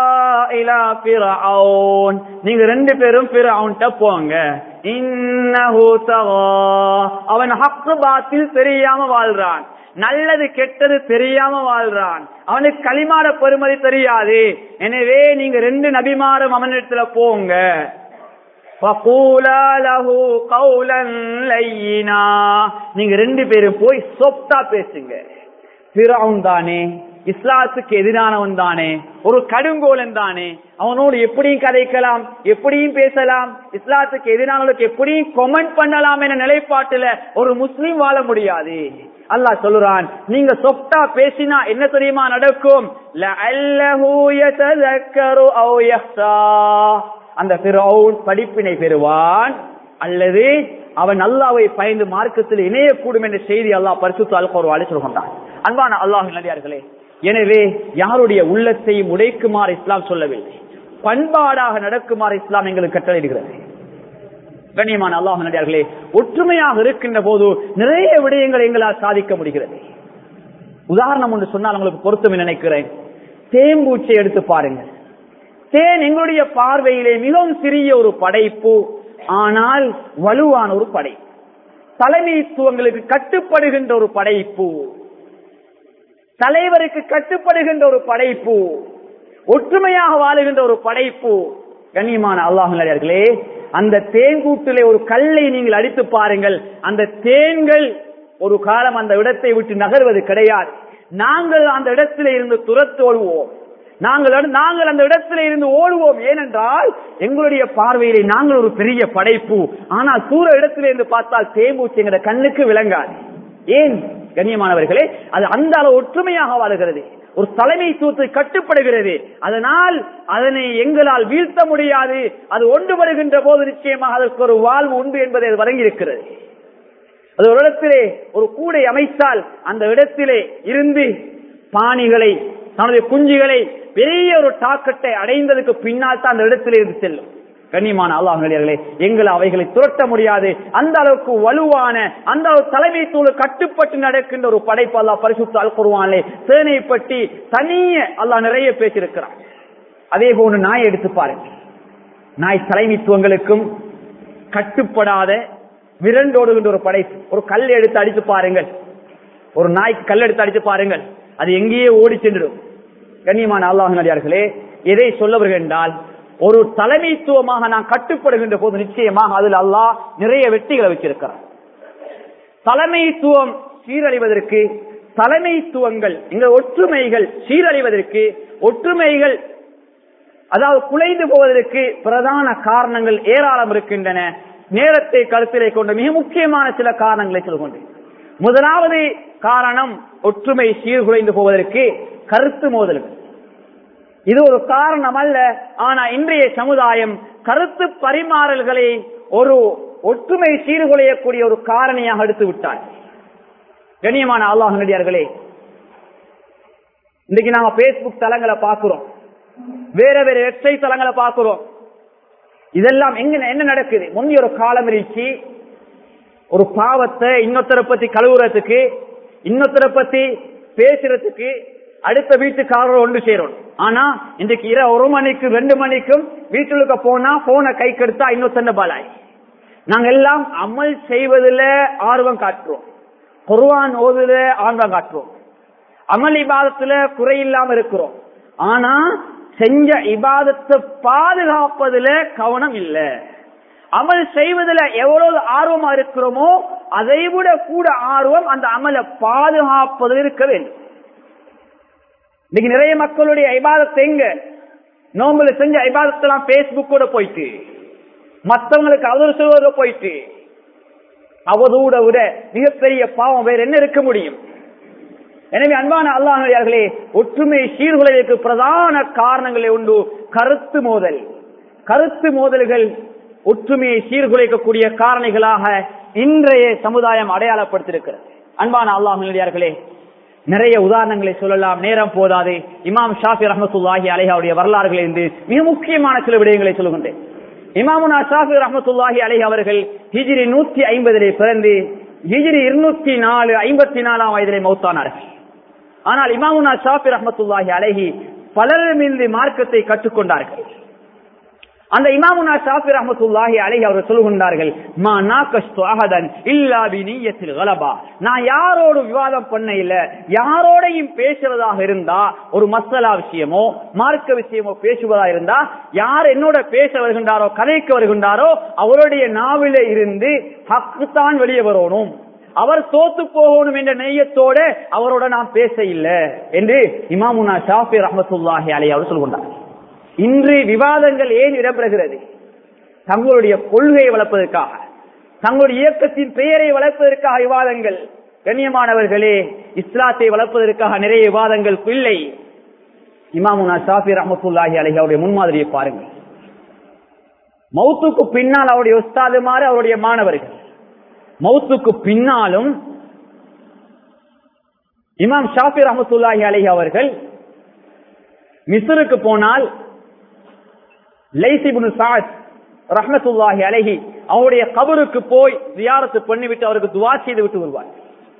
நீங்க ரெண்டு பேரும் பிறவுன்ட்ட போங்க இன்னஹு தகா. அவன் ஹக்கு பாத்தில் தெரியாம வாழ்றான் நல்லது கெட்டது தெரியாம வாழ்றான் அவனுக்கு களிமாட பெருமதி தெரியாது எனவே நீங்க ரெண்டு நபிமாரும் அவனிடத்துல போங்க فَقُولَا لَهُ قَوْلًا لَيِّنًا. நீங்க ரெண்டு பேரும் போய் சொப்டா பேசுங்க பிறவுன் தானே இஸ்லாத்துக்கு எதிரானவன் தானே ஒரு கடுங்கோலன் தானே அவனோடு எப்படியும் கதைக்கலாம் எப்படியும் பேசலாம் இஸ்லாத்துக்கு எதிரானவர்களுக்கு எப்படியும் கொமெண்ட் பண்ணலாம் என நிலைப்பாட்டுல ஒரு முஸ்லீம் வாழ முடியாது அல்லாஹ் சொல்லுறான் நீங்க சொப்டா பேசினா என்ன தெரியுமா நடக்கும் லஅல்லஹு யதذكر أو يخشى. அந்த பிறவுன் படிப்பினை பெறுவான் அல்லது அவன் அல்லாவை பயந்து மார்க்கத்தில் இணையக்கூடும் என்ற செய்தி அல்லாஹ் பரிசுத்த அல்கோர்வாலே சொல்கின்றான் அன்பான அல்லாஹ் நடிகார்களே எனவே யாருடைய உள்ளத்தையும் உடைக்குமாறு இஸ்லாம் சொல்லவில்லை பண்பாடாக நடக்குமாறு இஸ்லாம் எங்களுக்கு கட்டளையிடுகிறது கண்ணியமான அல்லாஹ் நடிகார்களே ஒற்றுமையாக இருக்கின்ற போது நிறைய விடயங்களை எங்களால் சாதிக்க முடிகிறது உதாரணம் ஒன்று சொன்னால் உங்களுக்கு பொருத்தம் நினைக்கிறேன் தேம்பூச்சை எடுத்து பாருங்கள் தேன் எங்களுடைய பார்வையிலே மிகவும் சிறிய ஒரு படைப்பு ஆனால் வலுவான ஒரு படை தலைமைத்துவங்களுக்கு கட்டுப்படுகின்ற ஒரு படைப்பு தலைவருக்கு கட்டுப்படுகின்ற ஒரு படைப்பு ஒற்றுமையாக வாழுகின்ற ஒரு படைப்பு கண்ணியமான அல்லாஹர்களே அந்த தேன்கூட்டிலே ஒரு கல்லை நீங்கள் அடித்து பாருங்கள் அந்த தேன்கள் ஒரு காலம் அந்த இடத்தை விட்டு நகர்வது கிடையாது நாங்கள் அந்த இடத்திலே இருந்து துரத்து ஓடுவோம் நாங்கள் அடு- நாங்கள் அந்த இடத்திலே இருந்து ஓடுவோம் ஏனென்றால் எங்களுடைய பார்வையிலே நாங்கள் ஒரு பெரிய படைப்பு ஆனால் தூர இடத்திலே இருந்து பார்த்தால் தேம்பூச்சி எங்களுடைய கண்ணுக்கு விளங்காது ஏன் கண்ணியமானவர்களே அது அந்த அளவு ஒற்றுமையாக வாழ்கிறது ஒரு தலைமைத்துவத்தை கட்டுப்படுகிறது அதனால் அதனை எங்களால் வீழ்த்த முடியாது அது ஒன்று வருகின்ற போது நிச்சயமாக அதற்கு ஒரு வாழ்வு உண்டு என்பதை அது வழங்கியிருக்கிறது அது ஒரு இடத்திலே ஒரு கூடை அமைத்தால் அந்த இடத்திலே இருந்து பாணிகளை தன்னுடைய குஞ்சுகளை பெரிய ஒரு தாக்கத்தை அடைந்ததுக்கு பின்னால் தான் அந்த இடத்திலே இருந்து செல்லும் கண்ணியமான அல்லாஹர்களே எங்களை அவைகளை துரட்ட முடியாது அந்த அளவுக்கு வலுவான அந்த அளவு தலைமைத்துவ கட்டுப்பட்டு நடக்கின்ற ஒரு படைப்பு அல்லாஹ் பரிசுத்த அல் குருவானே சேனை பற்றி தனிய அல்லாஹ் நிறைய பேசியிருக்கிறான் அதே போன்று நாய் எடுத்து பாருங்க நாய் தலைமைத்துவங்களுக்கும் கட்டுப்படாத விரண்டோடுகின்ற ஒரு படைப்பு ஒரு கல் எடுத்து அடித்து பாருங்கள் ஒரு நாய்க்கு கல் எடுத்து அடித்து பாருங்கள் அது எங்கேயே ஓடி சென்றுடும் கண்ணியமான அல்லாஹர்களே எதை சொல்ல வருகிறேன் என்றால் ஒரு தலைமைத்துவமாக நான் கட்டுப்படுகின்ற போது நிச்சயமாக அதில் அல்லாஹ் நிறைய வெற்றிகளை வச்சிருக்கிறார் தலைமைத்துவம் சீரழிவதற்கு தலைமைத்துவங்கள் எங்கள் ஒற்றுமைகள் சீரழிவதற்கு ஒற்றுமைகள் அதாவது குலைந்து போவதற்கு பிரதான காரணங்கள் ஏராளம் இருக்கின்றன நேரத்தை கருத்திலே கொண்ட மிக முக்கியமான சில காரணங்களை சொல்கின்றேன் முதலாவது காரணம் ஒற்றுமை சீர்குலைந்து போவதற்கு கருத்து மோதல்கள் இது ஒரு காரணம் அல்ல ஆனா இன்றைய சமுதாயம் கருத்து பரிமாறல்களை ஒரு ஒற்றுமை சீர்குலையக்கூடிய ஒரு காரணியாக எடுத்து விட்டார் கண்ணியமான அல்லாஹ் நடிகார்களே இன்னைக்கு நாங்க பேஸ்புக் தளங்களை பார்க்கிறோம் வேற வேற வெப்சைட் தளங்களை பார்க்கிறோம் இதெல்லாம் எங்க என்ன நடக்குது முந்தைய ஒரு காலம் இருந்துச்சு ஒரு பாவத்தை இன்னொருத்தரை பத்தி கழுவுறதுக்கு இன்னொருத்தரை பத்தி பேசுறதுக்கு அடுத்த வீட்டுக்காரர் ஒன்று சேரும் ஆனா இன்றைக்கு இரவு ஒரு மணிக்கு ரெண்டு மணிக்கும் வீட்டுக்கு போனா போனை கை கெடுத்தா இன்னொருத்தன பாலாய் நாங்க எல்லாம் அமல் செய்வதில் ஆர்வம் காட்டுறோம் குர்வான் ஓதுல ஆர்வம் காட்டுறோம் அமல் இபாதத்துல குறையில்லாம இருக்கிறோம் ஆனா செஞ்ச இபாதத்தை பாதுகாப்பதுல கவனம் இல்ல அமல் செய்வதில் எவ்வளவு ஆர்வமா இருக்கிறோமோ அதை விட கூட ஆர்வம் அந்த அமலை பாதுகாப்பதில் இருக்க வேண்டும் இன்னைக்கு நிறைய மக்களுடைய ஐபாதத்தை எங்க நோம்புல செஞ்ச ஐபாதத்தெல்லாம் பேஸ்புக்கோட போயிட்டு மத்தவங்களுக்கு அவதூறு சொல்வதோட போயிட்டு அவதூட விட மிகப்பெரிய பாவம் வேற என்ன இருக்க முடியும் எனவே அன்பான அல்லாஹர்களே ஒற்றுமை சீர்குலைக்கு பிரதான காரணங்களை உண்டு கருத்து மோதல் கருத்து மோதல்கள் ஒற்றுமையை சீர்குலைக்கக்கூடிய காரணிகளாக இன்றைய சமுதாயம் அடையாளப்படுத்திருக்கிறது அன்பான அல்லாஹர்களே நிறைய உதாரணங்களை சொல்லலாம் நேரம் போதாது இமாம் ஷாஃபி ரஹமத்துல்லாஹி அலைஹாவுடைய வரலாறுகள் இருந்து மிக முக்கியமான சில விடயங்களை சொல்லுகின்றேன் இமாமுனா ஷாஃபி ரஹமத்துல்லாஹி அலைஹி அவர்கள் ஹிஜிரி நூத்தி ஐம்பதிலே பிறந்து ஹிஜிரி இருநூத்தி நாலு ஐம்பத்தி நாலாம் வயதிலே மௌத்தானார்கள் ஆனால் இமாமுனா ஷாஃபி ரஹமத்துல்லாஹி அலைஹி பலரிடமிருந்து மார்க்கத்தை கற்றுக்கொண்டார்கள் அந்த இமாமுனா ஷாஃபி ரஹமத்துல்லாஹி அலைஹி அவர்கள் சொல்கின்றார்கள் மா நாகஸ்து அஹதன் இல்லா பி நிய்யத்தில் கலபா நான் யாரோடு விவாதம் பண்ண இல்ல யாரோடையும் பேசுறதாக இருந்தா ஒரு மசலா விஷயமோ மார்க்க விஷயமோ பேசுவதா இருந்தா யார் என்னோட பேச வருகின்றாரோ கதைக்கு வருகின்றாரோ அவருடைய நாவில இருந்து ஹக்கு தான் வெளியே வரணும் அவர் தோத்து போகணும் என்ற நெய்யத்தோட அவரோட நான் பேச இல்லை என்று இமாமுனா ஷாஃபி ரஹமத்துல்லாஹி அலைஹி அவர் சொல்கின்றார் இன்று விவாதங்கள் ஏன் இடம்பெறுகிறது தங்களுடைய கொள்கையை வளர்ப்பதற்காக தங்களுடைய இயக்கத்தின் பெயரை வளர்ப்பதற்காக விவாதங்கள் கண்ணியமானவர்களே இஸ்லாத்தை வளர்ப்பதற்காக நிறைய விவாதங்கள் இல்லை இமாமுனா ஷாஃபி ரஹமத்துல்லாஹி அலஹி அவருடைய முன்மாதிரியை பாருங்கள் மௌத்துக்கு பின்னால் அவருடைய உஸ்தாதுமாறு அவருடைய மாணவர்கள் மௌத்துக்கு பின்னாலும் இமாம் ஷாஃபி ரஹமத்துல்லாஹி அலஹி அவர்கள் மிஸ்ருக்கு போனால் லைசிபுனு சாத் ரஹமத்துல்லாஹி அலஹி அவருடைய கபருக்கு போய் ஜியாரத்து பண்ணிவிட்டு அவருக்கு துவா செய்து விட்டு வருவார்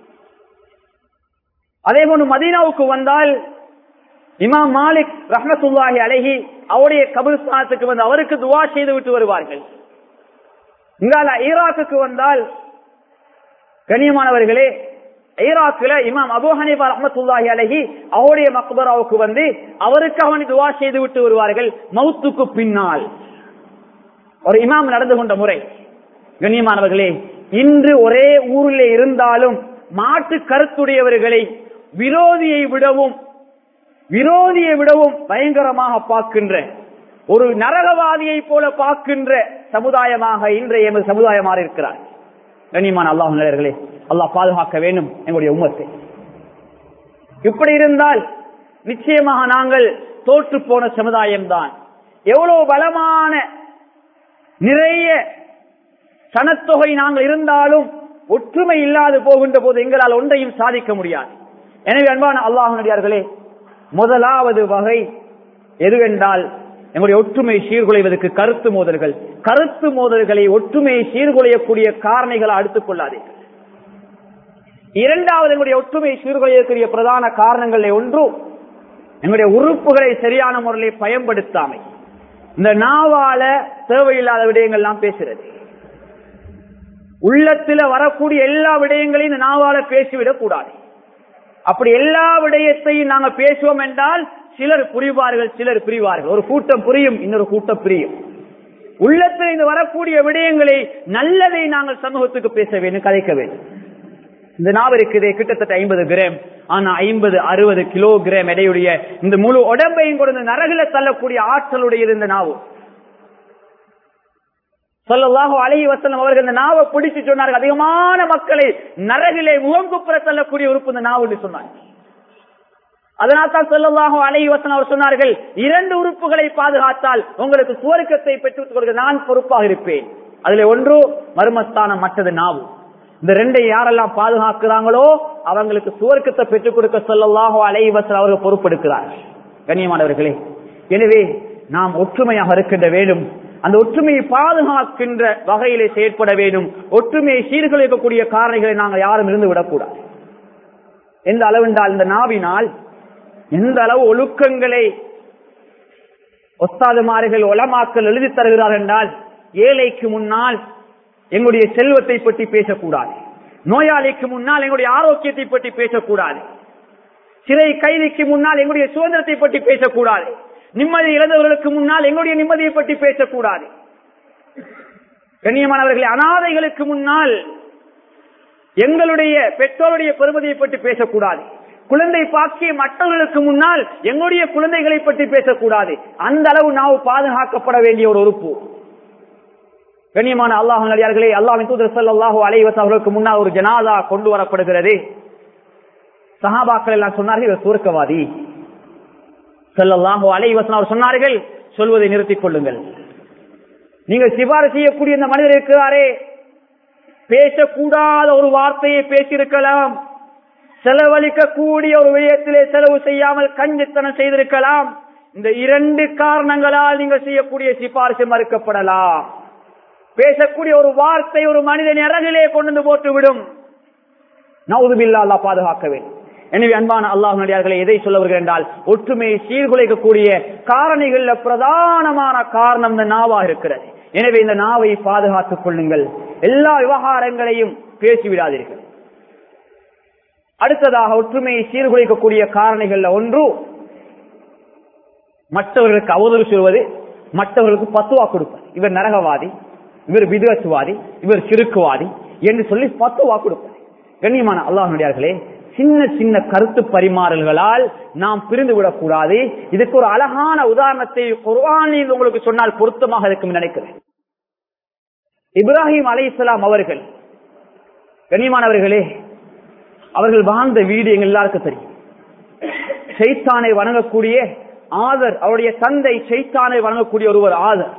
அதே போன்று மதீனாவுக்கு வந்தால் இமாம் மாலிக் ரஹமத்துல்லாஹி அலஹி அவருடைய கபிர்ஸ்தானத்துக்கு வந்து அவருக்கு துவா செய்து விட்டு வருவார்கள் இங்கால ஈராக்குக்கு வந்தால் கண்ணியமானவர்களே ஈராக்கில் இமாம் அபு ஹனீபா ரஹமத்துல்லாஹி அலஹி அவருடைய மக்பராவுக்கு வந்து அவருக்கு அவனை துவா செய்து விட்டு வருவார்கள் மவுத்துக்கு பின்னால் ஒரு இமாம் நடந்து கொண்ட முறை கண்ணியமானவர்களே இன்று ஒரே ஊரில் இருந்தாலும் மாட்டு கருத்துடையவர்களை விரோதியை விடவும் விரோதியை விடவும் பயங்கரமாக பார்க்கின்ற ஒரு நரகவாதியை போல பார்க்கின்ற சமுதாயமாக இன்றைய எமது சமுதாயமாக இருக்கிறார் கண்ணியமான அல்லாஹ் நிலையர்களே அல்லாஹ் பாதுகாக்க வேண்டும் எங்களுடைய உம்மத்தை இப்படி இருந்தால் நிச்சயமாக நாங்கள் தோற்று போன சமுதாயம்தான் எவ்வளவு பலமான நிறைய சனத்தொகை நாங்கள் இருந்தாலும் ஒற்றுமை இல்லாது போகின்ற போது எங்களால் ஒன்றையும் சாதிக்க முடியாது எனவே அன்பான அல்லாஹனுடையார்களே முதலாவது வகை எதுவென்றால் எங்களுடைய ஒற்றுமை சீர்குலைவதற்கு கருத்து மோதல்கள் கருத்து மோதல்களை ஒற்றுமையை சீர்குலையக்கூடிய காரணிகளை அடுத்துக் கொள்ளாதீர்கள் இரண்டாவது எங்களுடைய ஒற்றுமை சீர்குலையக்கூடிய பிரதான காரணங்களில் ஒன்று எங்களுடைய உறுப்புகளை சரியான முறையில் பயன்படுத்தாமை இந்த நாவால தேவையில்லாத விடயங்கள் எல்லாம் பேசுறது உள்ளத்துல வரக்கூடிய எல்லா விடயங்களையும் இந்த நாவால பேசிவிடக் கூடாது அப்படி எல்லா விடயத்தையும் நாங்க பேசுவோம் என்றால் சிலர் புரிவார்கள் சிலர் பிரிவார்கள் ஒரு கூட்டம் புரியும் இன்னொரு கூட்டம் பிரியும் உள்ளத்தில் இருந்து வரக்கூடிய விடயங்களை நல்லதை நாங்கள் சமூகத்துக்கு பேச வேண்டும் கதைக்க வேண்டும் இந்த நாவு இருக்குது கிட்டத்தட்ட ஐம்பது கிராம் ஆனா ஐம்பது அறுபது கிலோகிராம் எடையுடைய இந்த முழு உடம்பையும் கொடுத்து நரகில தள்ளக்கூடிய ஆற்றலுடைய இந்த நாவு சொல்லலாக அழகி வசனம் அவர்கள் இந்த நாவை பிடிச்சு சொன்னார்கள் அதிகமான மக்களை நரகிலே முகம் குப்புற தள்ளக்கூடிய உறுப்பு இந்த நாவு என்று சொன்னாங்க அதனால் தான் சொல்லலாக அழகி வசனம் அவர் சொன்னார்கள் இரண்டு உறுப்புகளை பாதுகாத்தால் உங்களுக்கு சுவர்க்கத்தை பெற்றுக் கொடுக்க நான் பொறுப்பாக இருப்பேன் அதுல ஒன்று மர்மஸ்தானம் மற்றது நாவு இந்த ரெண்டை யாரெல்லாம் பாதுகாக்கிறாங்களோ அவங்களுக்கு சுவர்க்கத்தை பெற்றுக் கொடுக்க சொல்லலாக அழகி வசனம் அவர்கள் பொறுப்பெடுக்கிறார்கள் கண்ணியமானவர்களே எனவே நாம் ஒற்றுமையாக இருக்கின்ற வேண்டும் அந்த ஒற்றுமையை பாதுகாக்கின்ற வகையிலே செயற்பட வேண்டும் ஒற்றுமையை சீர்குலைக்கக்கூடிய காரணிகளை நாங்கள் யாரும் இருந்து விடக்கூடாது எந்த அளவென்றால் இந்த நாவினால் எந்த அளவு ஒழுக்கங்களை ஒத்தாதுமார்கள் ஒலமாக்கல் எழுதி தருகிறார்கள் என்றால் ஏழைக்கு முன்னால் எங்களுடைய செல்வத்தை பற்றி பேசக்கூடாது நோயாளிக்கு முன்னால் எங்களுடைய ஆரோக்கியத்தை பற்றி பேசக்கூடாது சிறை கைதிக்கு முன்னால் எங்களுடைய சுதந்திரத்தை பற்றி பேசக்கூடாது நிம்மதி இழந்தவர்களுக்கு முன்னால் எங்களுடைய நிம்மதியை பற்றி பேசக்கூடாது கண்ணியமானவர்களே அனாதைகளுக்கு முன்னால் எங்களுடைய பெற்றோருடைய பெருமதியை பற்றி பேசக்கூடாது குழந்தை பாக்கிய மற்றவர்களுக்கு முன்னால் எங்களுடைய குழந்தைகளை பற்றி பேசக்கூடாது அந்த அளவு நாம் பாதுகாக்கப்பட வேண்டிய ஒரு உறுப்பு கண்ணியமான அல்லாஹ் நடிகார்களே அல்லாஹின் தூதர் சல்லாஹூ அலைவஸ் அவர்களுக்கு முன்னால் ஒரு ஜனாதா கொண்டு வரப்படுகிறது சஹாபாக்கள் எல்லாம் சொன்னார்கள் இவர் சுருக்கவாதி செல்லல்லாஹோ அலைவசன் அவர் சொன்னார்கள் சொல்வதை நிறுத்திக் கொள்ளுங்கள் நீங்கள் சிபாரிசு செய்யக்கூடிய இந்த மனிதர் இருக்கிறாரே பேசக்கூடாத ஒரு வார்த்தையை பேசியிருக்கலாம் செலவழிக்கக்கூடிய ஒரு விடயத்திலே செலவு செய்யாமல் கஞ்சித்தனம் செய்திருக்கலாம் இந்த இரண்டு காரணங்களால் நீங்கள் செய்யக்கூடிய சிபாரிசு மறுக்கப்படலாம் பேசக்கூடிய ஒரு வார்த்தை ஒரு மனிதன் இறகிலே கொண்டு வந்து போட்டுவிடும் நவுதுபில்லா அல்லா பாதுகாக்க வேண்டும் எனவே அன்பான அல்லாஹ் நடிகார்களை எதை சொல்ல வருகிறேன் என்றால் ஒற்றுமையை சீர்குலைக்கக்கூடிய காரணிகள்ல பிரதானமான காரணம் இந்த நாவா இருக்கிறது எனவே இந்த நாவை பாதுகாத்துக் கொள்ளுங்கள் எல்லா விவகாரங்களையும் பேசிவிடாதீர்கள் அடுத்ததாக ஒற்றுமையை சீர்குலைக்கக்கூடிய காரணிகள்ல ஒன்று மற்றவர்களுக்கு அவதூறு சொல்வது மற்றவர்களுக்கு பத்துவா கொடுப்பது இவர் நரகவாதி இவர் விதத்துவாதி இவர் சிறுக்குவாதி என்று சொல்லி பத்துவா கொடுப்பது கண்ணியமான அல்லாஹ் நடிகார்களே சின்ன சின்ன கருத்து பரிமாறல்களால் நாம் பிரிந்து விடக்கூடாது இதுக்கு ஒரு அழகான உதாரணத்தை குர்வானில் உங்களுக்கு சொன்னால் பொருத்தமாக இருக்கும் நினைக்கிறேன் இப்ராஹிம் அலை இஸ்லாம் அவர்கள் கண்ணியமானவர்களே அவர்கள் வாழ்ந்த வீடு எங்க எல்லாருக்கும் தெரியும் சைத்தானை வணங்கக்கூடிய ஆதர் அவருடைய தந்தை சைத்தானை வணங்கக்கூடிய ஒருவர் ஆதர்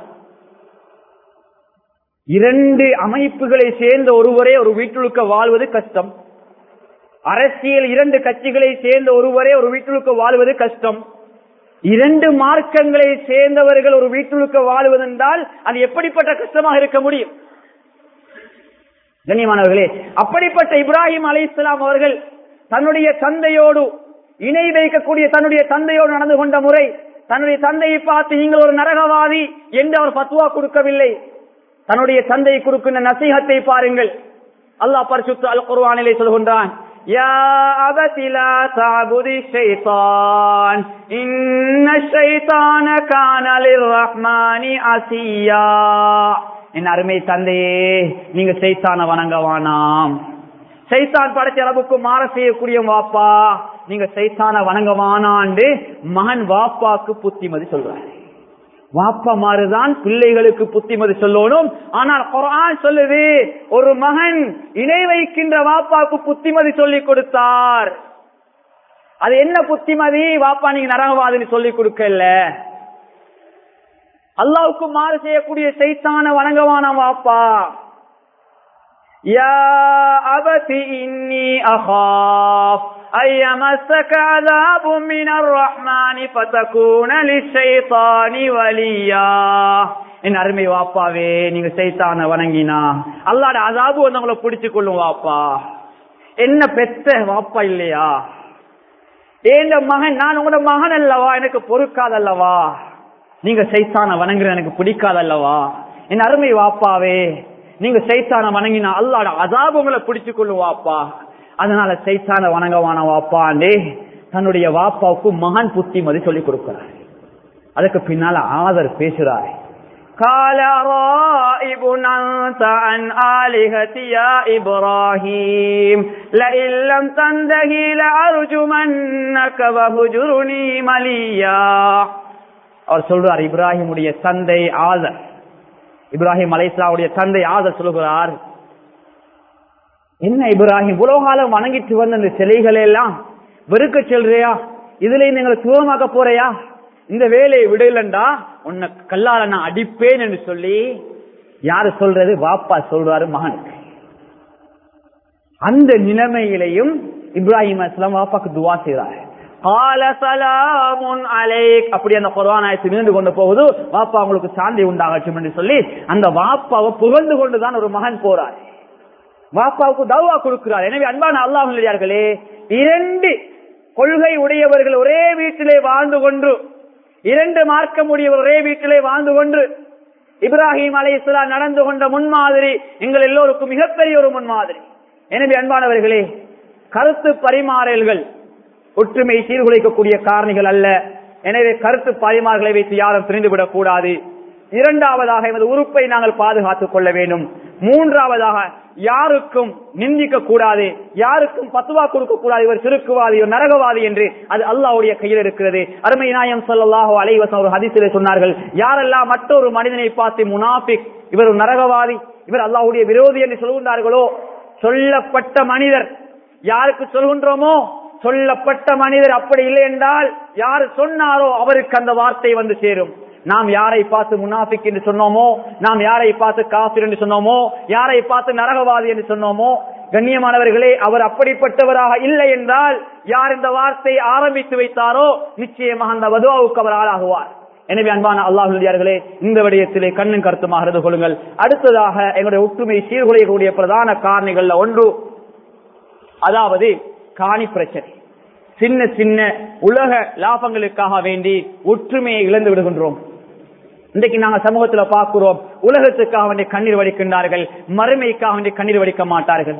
இரண்டு அமைப்புகளை சேர்ந்த ஒருவரே ஒரு வீட்டுழுக்க வாழ்வது கஷ்டம் அரசியல் இரண்டு கட்சிகளை சேர்ந்த ஒருவரே ஒரு வீட்டுழுக்க வாழ்வது கஷ்டம் இரண்டு மார்க்கங்களை சேர்ந்தவர்கள் ஒரு வீட்டுழுக்க வாழ்வதென்றால் அது எப்படிப்பட்ட கஷ்டமாக இருக்க முடியும் கண்ணியமானவர்களே அப்படிப்பட்ட இப்ராஹிம் அலி இஸ்லாம் அவர்கள் தன்னுடைய தந்தையோடு இணை வைக்கக்கூடிய தன்னுடைய தந்தையோடு நடந்து கொண்ட முறை தன்னுடைய தந்தையை பார்த்து நீங்கள் ஒரு நரகவாதி என்று அவர் பத்துவா கொடுக்கவில்லை தன்னுடைய தந்தை கொடுக்கின்ற நசீகத்தை பாருங்கள் அல்லாஹ் பரிசுத்து அல் குர்வானிலே சொல்கின்றான் يا أبت لا تعبد الشيطان إن الشيطان كان للرحمن عصيا என் அருமை தந்தையே நீங்க சைத்தான வணங்க வேணாம் சைத்தான் படைச்ச ரபுக்கு மாற செய்யக்கூடிய வாப்பா நீங்க சைத்தான வணங்க வானாண்டு மகன் வாப்பாக்கு புத்திமதி சொல்றாரு வாப்பா மாறுதான் பிள்ளைகளுக்கு புத்திமதி சொல்லணும் ஆனால் குரான் சொல்லுது ஒரு மகன் இணை வைக்கின்ற வாப்பாக்கு புத்திமதி சொல்லி கொடுத்தார் அது என்ன புத்திமதி வாப்பா நீங்க நரகவாதினி சொல்லி கொடுக்கல அல்லாவுக்கு மாறு செய்யக்கூடிய சைத்தான வணங்கவான வாப்பா يا أبت إني أخاف أن يمسك عذاب من الرحمن فتكون للشيطان وليا என் அருமை வாப்பாவே நீங்க சைத்தான வணங்கினா அல்லாட அதாபு வந்து உங்களை பிடிச்சு கொள்ளும் வாப்பா என்ன பெத்த வாப்பா இல்லையா ஏந்த மகன் நான் உங்களோட மகன் அல்லவா எனக்கு பொறுக்காதல்லவா நீங்க சைத்தான வணங்குற எனக்கு பிடிக்காதல்லவா என் அருமை வாப்பாவே நீங்க சைத்தான வணங்கினா அல்லாட அதாபு உங்களை பிடிச்சு கொள்ளும் வாப்பா அதனால சைத்தான வணங்கவான வாப்பாண்டே தன்னுடைய வாப்பாவுக்கு மகன் புத்திமதி சொல்லி கொடுக்கிறார் அதுக்கு பின்னால ஆதர் பேசுறார் قال رائب أنت عن آلهتي يا إبراهيم لئن لم تنتهي لأرجمنك وهجرني مليا அவர் சொல்றார் இப்ராஹிமுடைய தந்தை ஆதர் இப்ராஹிம் அலைஸ்லாவுடைய தந்தை ஆதர் சொல்கிறார் என்ன இப்ராஹிம் உலகாலம் வணங்கிட்டு வந்த இந்த சிலைகளை எல்லாம் வெறுக்க செல்றியா இதுல நீங்கள் தூரமாக்க போறையா இந்த வேலையை விடலண்டா உன்னை கல்லால நான் அடிப்பேன் என்று சொல்லி யாரு சொல்றது வாப்பா சொல்றாரு மகனுக்கு அந்த நிலைமையிலையும் இப்ராஹிம் அஸ்லாம் வாப்பாக்கு துவா செய்றாரு கால சலாமுன் அலைக் அப்படி அந்த குர்ஆன் ஆயத்து நீண்டு கொண்டு போகுது வாப்பா உங்களுக்கு சாந்தி உண்டாகட்டும் என்று சொல்லி அந்த வாப்பாவை புகழ்ந்து கொண்டுதான் ஒரு மகன் போறார் வாப்பாவுக்கு தவா கொடுக்கிறார் எனவே அன்பான அல்லாஹர்களே இரண்டு கொள்கை உடையவர்கள் ஒரே வீட்டிலே வாழ்ந்து கொண்டு இரண்டு மார்க்கம் உடையவர் ஒரே வீட்டிலே வாழ்ந்து கொண்டு இப்ராஹிம் அலை நடந்து கொண்ட முன்மாதிரி எங்கள் எல்லோருக்கும் மிகப்பெரிய ஒரு முன்மாதிரி எனவே அன்பானவர்களே கருத்து பரிமாறல்கள் ஒற்றுமை சீர்குலைக்கக்கூடிய காரணிகள் அல்ல எனவே கருத்து பரிமாறுகளை வைத்து யாரும் பிரிந்துவிடக் கூடாது இரண்டாவதாக எமது உறுப்பை நாங்கள் பாதுகாத்துக் கொள்ள வேண்டும் மூன்றாவதாக யாருக்கும் நிந்திக்க கூடாது யாருக்கும் பத்துவா கொடுக்க கூடாது இவர் சிறுக்குவாதி இவர் நரகவாதி என்று அது அல்லாவுடைய கையில் இருக்கிறது அருமை நாயம் சொல்லலாஹோ அலைவசம் ஒரு ஹதிசிலே சொன்னார்கள் யாரெல்லாம் மற்றொரு மனிதனை பார்த்து முனாபிக் இவர் ஒரு நரகவாதி இவர் அல்லாஹ்வுடைய விரோதி என்று சொல்கின்றார்களோ சொல்லப்பட்ட மனிதர் யாருக்கு சொல்கின்றோமோ சொல்லப்பட்ட மனிதர் அப்படி இல்லை என்றால் யார் சொன்னாரோ அவருக்கு அந்த வார்த்தை வந்து சேரும் நாம் யாரை பார்த்து முனாஃபிக் என்று சொன்னோமோ நாம் யாரை பார்த்து காபிர் என்று சொன்னோமோ யாரை பார்த்து நரகவாதி என்று சொன்னோமோ கண்ணியமானவர்களே அவர் அப்படிப்பட்டவராக இல்லை என்றால் யார் இந்த வார்த்தை ஆரம்பித்து வைத்தாரோ நிச்சயமாக அந்த வதுவாவுக்கு அவர் ஆளாகுவார் எனவே அன்பான அல்லாஹுடையார்களே இந்த விடயத்திலே கண்ணும் கருத்துமாக இருந்து கொள்ளுங்கள் அடுத்ததாக எங்களுடைய ஒற்றுமை சீர்குலையக்கூடிய பிரதான காரணிகள்ல ஒன்று அதாவது காணி பிரச்சனை சின்ன சின்ன உலக லாபங்களுக்காக வேண்டி ஒற்றுமையை இழந்து விடுகின்றோம் இன்றைக்கு நாங்க சமூகத்துல பார்க்கிறோம் உலகத்துக்காக வேண்டிய கண்ணீர் வடிக்கின்றார்கள் மறுமைக்காக வேண்டிய கண்ணீர் வடிக்க மாட்டார்கள்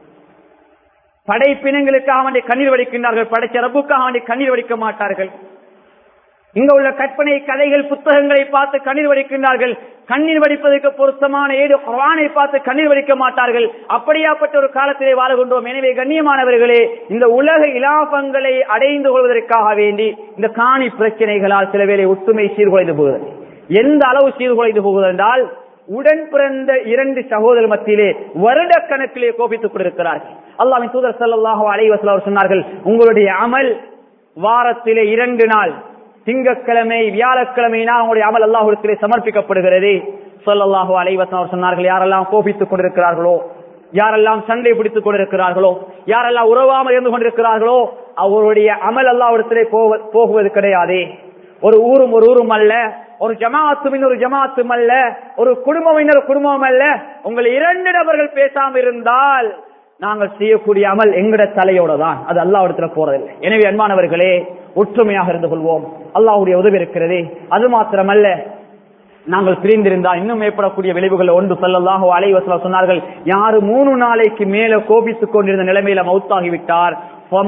படைப்பினங்களுக்காக வேண்டிய கண்ணீர் வடிக்கின்றார்கள் படைச்ச ரப்புக்காக வேண்டிய கண்ணீர் வடிக்க மாட்டார்கள் இங்க உள்ள கற்பனை கதைகள் புத்தகங்களை பார்த்து கண்ணீர் வடிக்கின்றார்கள் கண்ணீர் வடிப்பதற்கு பொருத்தமான ஏடு குரானை பார்த்து கண்ணீர் வடிக்க மாட்டார்கள் அப்படியாப்பட்ட ஒரு காலத்திலே வாழுகின்றோம் எனவே கண்ணியமானவர்களே இந்த உலக இலாபங்களை அடைந்து கொள்வதற்காக வேண்டி இந்த காணி பிரச்சனைகளால் சில வேளை ஒற்றுமை சீர்குலைந்து போகிறது எந்த அளவு சீர்குலைந்து போகிறது என்றால் உடன் பிறந்த இரண்டு சகோதரர் மத்தியிலே வருட கணக்கிலே கோபித்துக் கொண்டிருக்கிறார்கள் அல்லாவின் தூதர் சல்லாஹூ அலைவசல் அவர் சொன்னார்கள் உங்களுடைய அமல் வாரத்திலே இரண்டு நாள் திங்கக்கிழமை வியாழக்கிழமைனா அவங்களுடைய அமல் அல்லாஹுடத்திலே சமர்ப்பிக்கப்படுகிறது சொல்லல்லாஹு அலைவசம் அவர் சொன்னார்கள் யாரெல்லாம் கோபித்துக் கொண்டிருக்கிறார்களோ யாரெல்லாம் சண்டை பிடித்துக் கொண்டிருக்கிறார்களோ யாரெல்லாம் உறவாமல் இருந்து கொண்டிருக்கிறார்களோ அவருடைய அமல் அல்லாஹிடத்திலே போகுவது கிடையாது ஒரு ஊரும் ஒரு ஊரும் அல்ல ஒரு ஜமாத்தும் இன்னொரு ஜமாத்தும் அல்ல ஒரு குடும்பம் இன்னொரு குடும்பம் அல்ல உங்கள் இரண்டு நபர்கள் பேசாம இருந்தால் நாங்கள் செய்யக்கூடிய அமல் எங்கட தலையோட தான் அது அல்லாவிடத்துல போறதில்லை எனவே அன்பானவர்களே ஒற்றுமையாக இருந்து கொள்வோம் அல்லாவுடைய உதவி இருக்கிறதே அது மாத்திரமல்ல நாங்கள் பிரிந்திருந்தால் இன்னும் ஏற்படக்கூடிய விளைவுகள் ஒன்று சொல்லலாக அலைவசல சொன்னார்கள் யாரு மூணு நாளைக்கு மேல கோபித்துக் கொண்டிருந்த நிலைமையில மௌத்தாகிவிட்டார்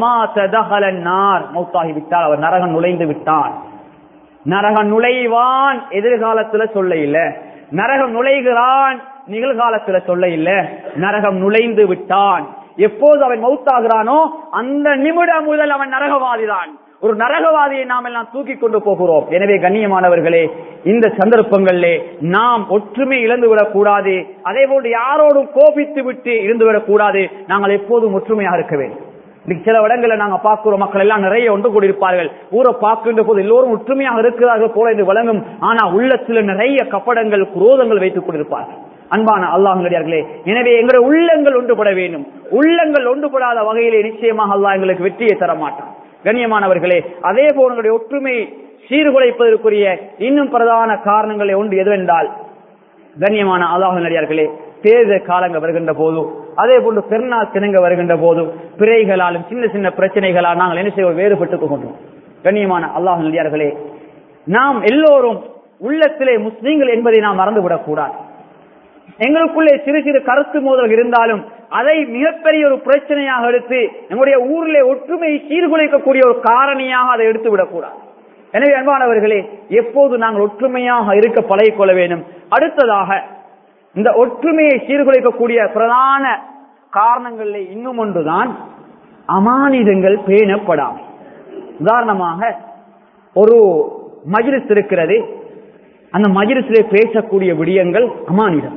மௌத்தாகிவிட்டார் அவர் நரகம் நுழைந்து விட்டார் நரகம் நுழைவான் எதிர்காலத்துல சொல்ல இல்ல நரகம் நுழைகிறான் நிகழ்காலத்துல சொல்ல இல்ல நரகம் நுழைந்து விட்டான் எப்போது அவன் மௌத்தாகிறானோ அந்த நிமிடம் முதல் அவன் நரகவாதிதான் ஒரு நரகவாதியை நாம் எல்லாம் தூக்கி கொண்டு போகிறோம் எனவே கண்ணியமானவர்களே இந்த சந்தர்ப்பங்களிலே நாம் ஒற்றுமை இழந்துவிடக் கூடாது அதே போன்று யாரோடும் கோபித்து விட்டு இருந்துவிடக் கூடாது நாங்கள் எப்போதும் ஒற்றுமையாக இருக்க வேண்டும் இன்னைக்கு சில இடங்களை நாங்க பார்க்கிறோம் மக்கள் எல்லாம் நிறைய ஒன்று கூடியிருப்பார்கள் ஊரை பார்க்கின்ற போது எல்லோரும் ஒற்றுமையாக இருக்கிறார்கள் போல இது வழங்கும் ஆனா உள்ளத்தில் நிறைய கப்படங்கள் குரோதங்கள் வைத்துக் கொண்டிருப்பார்கள் அன்பான அல்லாஹர்களே எனவே எங்களுடைய உள்ளங்கள் ஒன்றுபட வேண்டும் உள்ளங்கள் ஒன்றுபடாத வகையிலே நிச்சயமாக அல்லாஹ் எங்களுக்கு வெற்றியை தர மாட்டான் கண்ணியமானவர்களே அதே போல எங்களுடைய ஒற்றுமை சீர்குலைப்பதற்குரிய இன்னும் பிரதான காரணங்களை ஒன்று எதுவென்றால் கண்ணியமான அல்லாஹ் நடிகார்களே தேர்தல் காலங்கள் வருகின்ற போது அதே போன்று பெருநாள் தினங்க வருகின்ற போது பிறைகளாலும் சின்ன சின்ன பிரச்சனைகளால் நாங்கள் என்ன செய்வோம் வேறுபட்டுக் கொண்டோம் கண்ணியமான அல்லாஹ் நடிகார்களே நாம் எல்லோரும் உள்ளத்திலே முஸ்லீம்கள் என்பதை நாம் மறந்துவிடக் கூடாது எங்களுக்குள்ளே சிறு சிறு கருத்து மோதல் இருந்தாலும் அதை மிகப்பெரிய ஒரு பிரச்சனையாக எடுத்து நம்முடைய ஊரிலே ஒற்றுமையை சீர்குலைக்கக்கூடிய ஒரு காரணியாக அதை எடுத்து விடக்கூடாது எனவே அன்பானவர்களே எப்போது நாங்கள் ஒற்றுமையாக இருக்க பழகிக்கொள்ள வேண்டும் அடுத்ததாக இந்த ஒற்றுமையை சீர்குலைக்கக்கூடிய பிரதான காரணங்களில் இன்னும் ஒன்றுதான் அமானிதங்கள் பேணப்படாமை உதாரணமாக ஒரு மஜ்லிஸ் இருக்கிறது அந்த மஜ்லிஸிலே பேசக்கூடிய விடயங்கள் அமானிதம்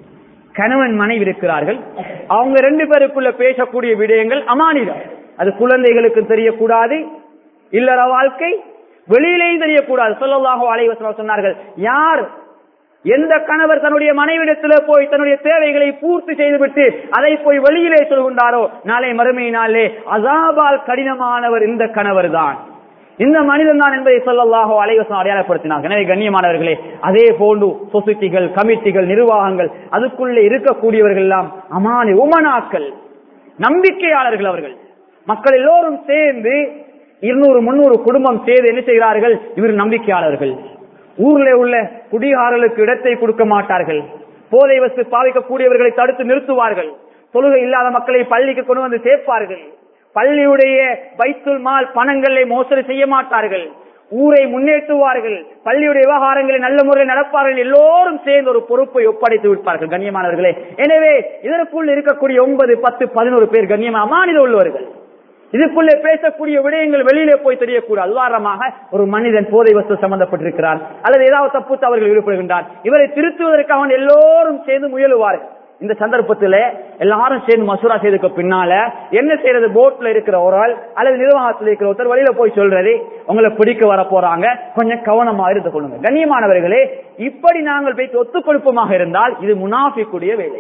கணவன் மனைவி இருக்கிறார்கள் அவங்க ரெண்டு பேருக்குள்ள பேசக்கூடிய விடயங்கள் அமானிதம் அது குழந்தைகளுக்கு தெரியக்கூடாது இல்லற வாழ்க்கை வெளியிலேயும் தெரியக்கூடாது சொல்லலாக அலைவசம் சொன்னார்கள் யார் எந்த கணவர் தன்னுடைய மனைவிடத்தில் போய் தன்னுடைய தேவைகளை பூர்த்தி செய்துவிட்டு அதை போய் வெளியிலே சொல்கின்றாரோ நாளை மறுமையினாலே அசாபால் கடினமானவர் இந்த கணவர் தான் இந்த மனிதன் தான் என்பதை சொல்லலாக அலைவசம் அடையாளப்படுத்தினார் எனவே கண்ணியமானவர்களே அதே போன்று சொசைட்டிகள் கமிட்டிகள் நிர்வாகங்கள் அதுக்குள்ளே இருக்கக்கூடியவர்கள் எல்லாம் அமானி உமனாக்கள் நம்பிக்கையாளர்கள் அவர்கள் மக்கள் எல்லோரும் சேர்ந்து இருநூறு முன்னூறு குடும்பம் சேர்ந்து என்ன செய்கிறார்கள் இவர் நம்பிக்கையாளர்கள் ஊர்ல உள்ள குடிகாரர்களுக்கு இடத்தை கொடுக்க மாட்டார்கள் போதை வசு பாவிக்கக்கூடியவர்களை தடுத்து நிறுத்துவார்கள் தொழுகை இல்லாத மக்களை பள்ளிக்கு கொண்டு வந்து சேர்ப்பார்கள் பள்ளியுடைய வைத்துல் மால் பணங்களை மோசடி செய்ய மாட்டார்கள் ஊரை முன்னேற்றுவார்கள் பள்ளியுடைய விவகாரங்களை நல்ல முறையில் நடப்பார்கள் எல்லோரும் சேர்ந்து ஒரு பொறுப்பை ஒப்படைத்து விட்டார்கள் கண்ணியமானவர்களே எனவே இதற்குள் இருக்கக்கூடிய ஒன்பது பத்து பதினோரு பேர் கண்ணியமான அமானித உள்ளவர்கள் இதுக்குள்ளே பேசக்கூடிய விடயங்கள் வெளியிலே போய் தெரியக்கூடாது உதாரணமாக ஒரு மனிதன் போதை வஸ்து சம்பந்தப்பட்டிருக்கிறார் அல்லது ஏதாவது தப்பு தவறுகள் ஈடுபடுகின்றார் இவரை திருத்துவதற்காக எல்லோரும் சேர்ந்து முயலுவார்கள் இந்த சந்தர்ப்பத்தில் எல்லாரும் சேர்ந்து மசூரா செய்ததுக்கு பின்னால என்ன செய்யறது போட்ல இருக்கிற ஒரு ஆள் அல்லது நிர்வாகத்தில் இருக்கிற ஒருத்தர் வழியில போய் சொல்றது உங்களை பிடிக்க வர போறாங்க கொஞ்சம் கவனமா இருந்து கொள்ளுங்க கண்ணியமானவர்களே இப்படி நாங்கள் போய் ஒத்துக்கொழுப்பமாக இருந்தால் இது முனாஃபிக்குடைய வேலை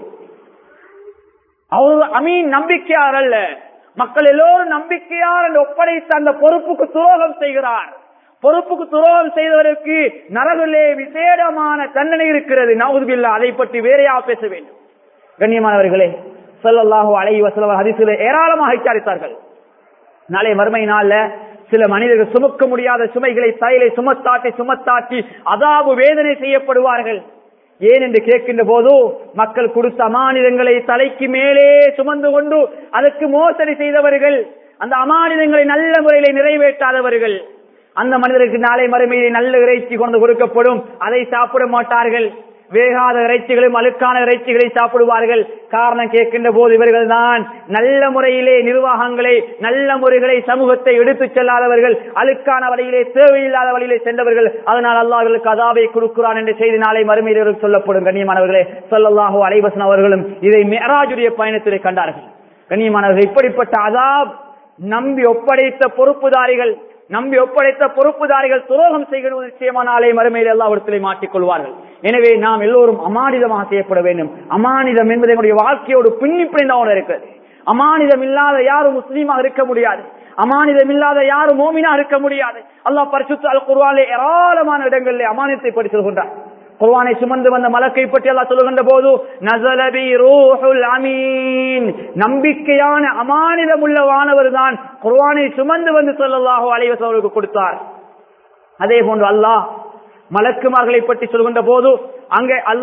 அவர் அமீன் நம்பிக்கையார் அல்ல மக்கள் எல்லோரும் நம்பிக்கையார் என்று ஒப்படைத்த அந்த பொறுப்புக்கு துரோகம் செய்கிறார் பொறுப்புக்கு துரோகம் செய்தவருக்கு நரகிலே விசேடமான தண்டனை இருக்கிறது நவுதுபில்லா அதை பற்றி வேறையா பேச வேண்டும் கண்ணியமானவர்களே சொல்லல்லாஹோ அலை வசலவர் ஹதிசில ஏராளமாக எச்சரித்தார்கள் நாளை மறுமை நாள்ல சில மனிதர்கள் சுமக்க முடியாத சுமைகளை தலையிலே சுமத்தாட்டி சுமத்தாட்டி அதாவு வேதனை செய்யப்படுவார்கள் ஏன் என்று கேட்கின்ற போது மக்கள் கொடுத்த அமானிதங்களை தலைக்கு மேலே சுமந்து கொண்டு அதற்கு மோசடி செய்தவர்கள் அந்த அமானிதங்களை நல்ல முறையிலே நிறைவேற்றாதவர்கள் அந்த மனிதருக்கு நாளை மறுமையிலே நல்ல இறைச்சி கொண்டு கொடுக்கப்படும் அதை சாப்பிட மாட்டார்கள் வேகாத இறைச்சிகளும் அழுக்கான இறைச்சிகளை சாப்பிடுவார்கள் காரணம் கேட்கின்ற போது இவர்கள் தான் நல்ல முறையிலே நிர்வாகங்களை நல்ல முறைகளை சமூகத்தை எடுத்துச் செல்லாதவர்கள் அழுக்கான வழியிலே தேவையில்லாத வழியிலே சென்றவர்கள் அதனால் அல்லாஹர்களுக்கு அதாவை கொடுக்கிறான் என்ற செய்தி நாளை மறுமையில் சொல்லப்படும் கண்ணியமானவர்களே சொல்லல்லாஹோ அலைவசன் அவர்களும் இதை மேராஜுடைய பயணத்திலே கண்டார்கள் கண்ணியமானவர்கள் இப்படிப்பட்ட அதாப் நம்பி ஒப்படைத்த பொறுப்புதாரிகள் நம்பி ஒப்படைத்த பொறுப்புதாரிகள் துரோகம் செய்கிறது நிச்சயமான நாளை மறுமையில் எல்லா இடத்திலே மாட்டிக் கொள்வார்கள் எனவே நாம் எல்லோரும் அமானிதமாக செய்யப்பட வேண்டும் அமானிதம் என்பது என்னுடைய வாழ்க்கையோடு பின்னி பிணைந்தவன இருக்கிறது அமானிதம் இல்லாத யாரும் முஸ்லீமாக இருக்க முடியாது அமானிதம் இல்லாத யாரும் மோமினா இருக்க முடியாது அல்லாஹ் பரிசுத்த அல் குர்வாலே ஏராளமான இடங்களிலே அமானியத்தை பற்றி சொல்கின்றார் குர்வானை சுமந்து வந்த மலக்கை பற்றி எல்லாம் சொல்லுகின்ற போது நசலபி ரூஹுல் அமீன் நம்பிக்கையான அமானிதம் உள்ள வானவர் தான் குர்வானை சுமந்து வந்து சொல்லலாக அலைவசவர்களுக்கு கொடுத்தார் அதே போன்று அல்லாஹ் மலக்குமார்களை பற்றி சொல்கின்ற போது அங்கே அல்லாஹ்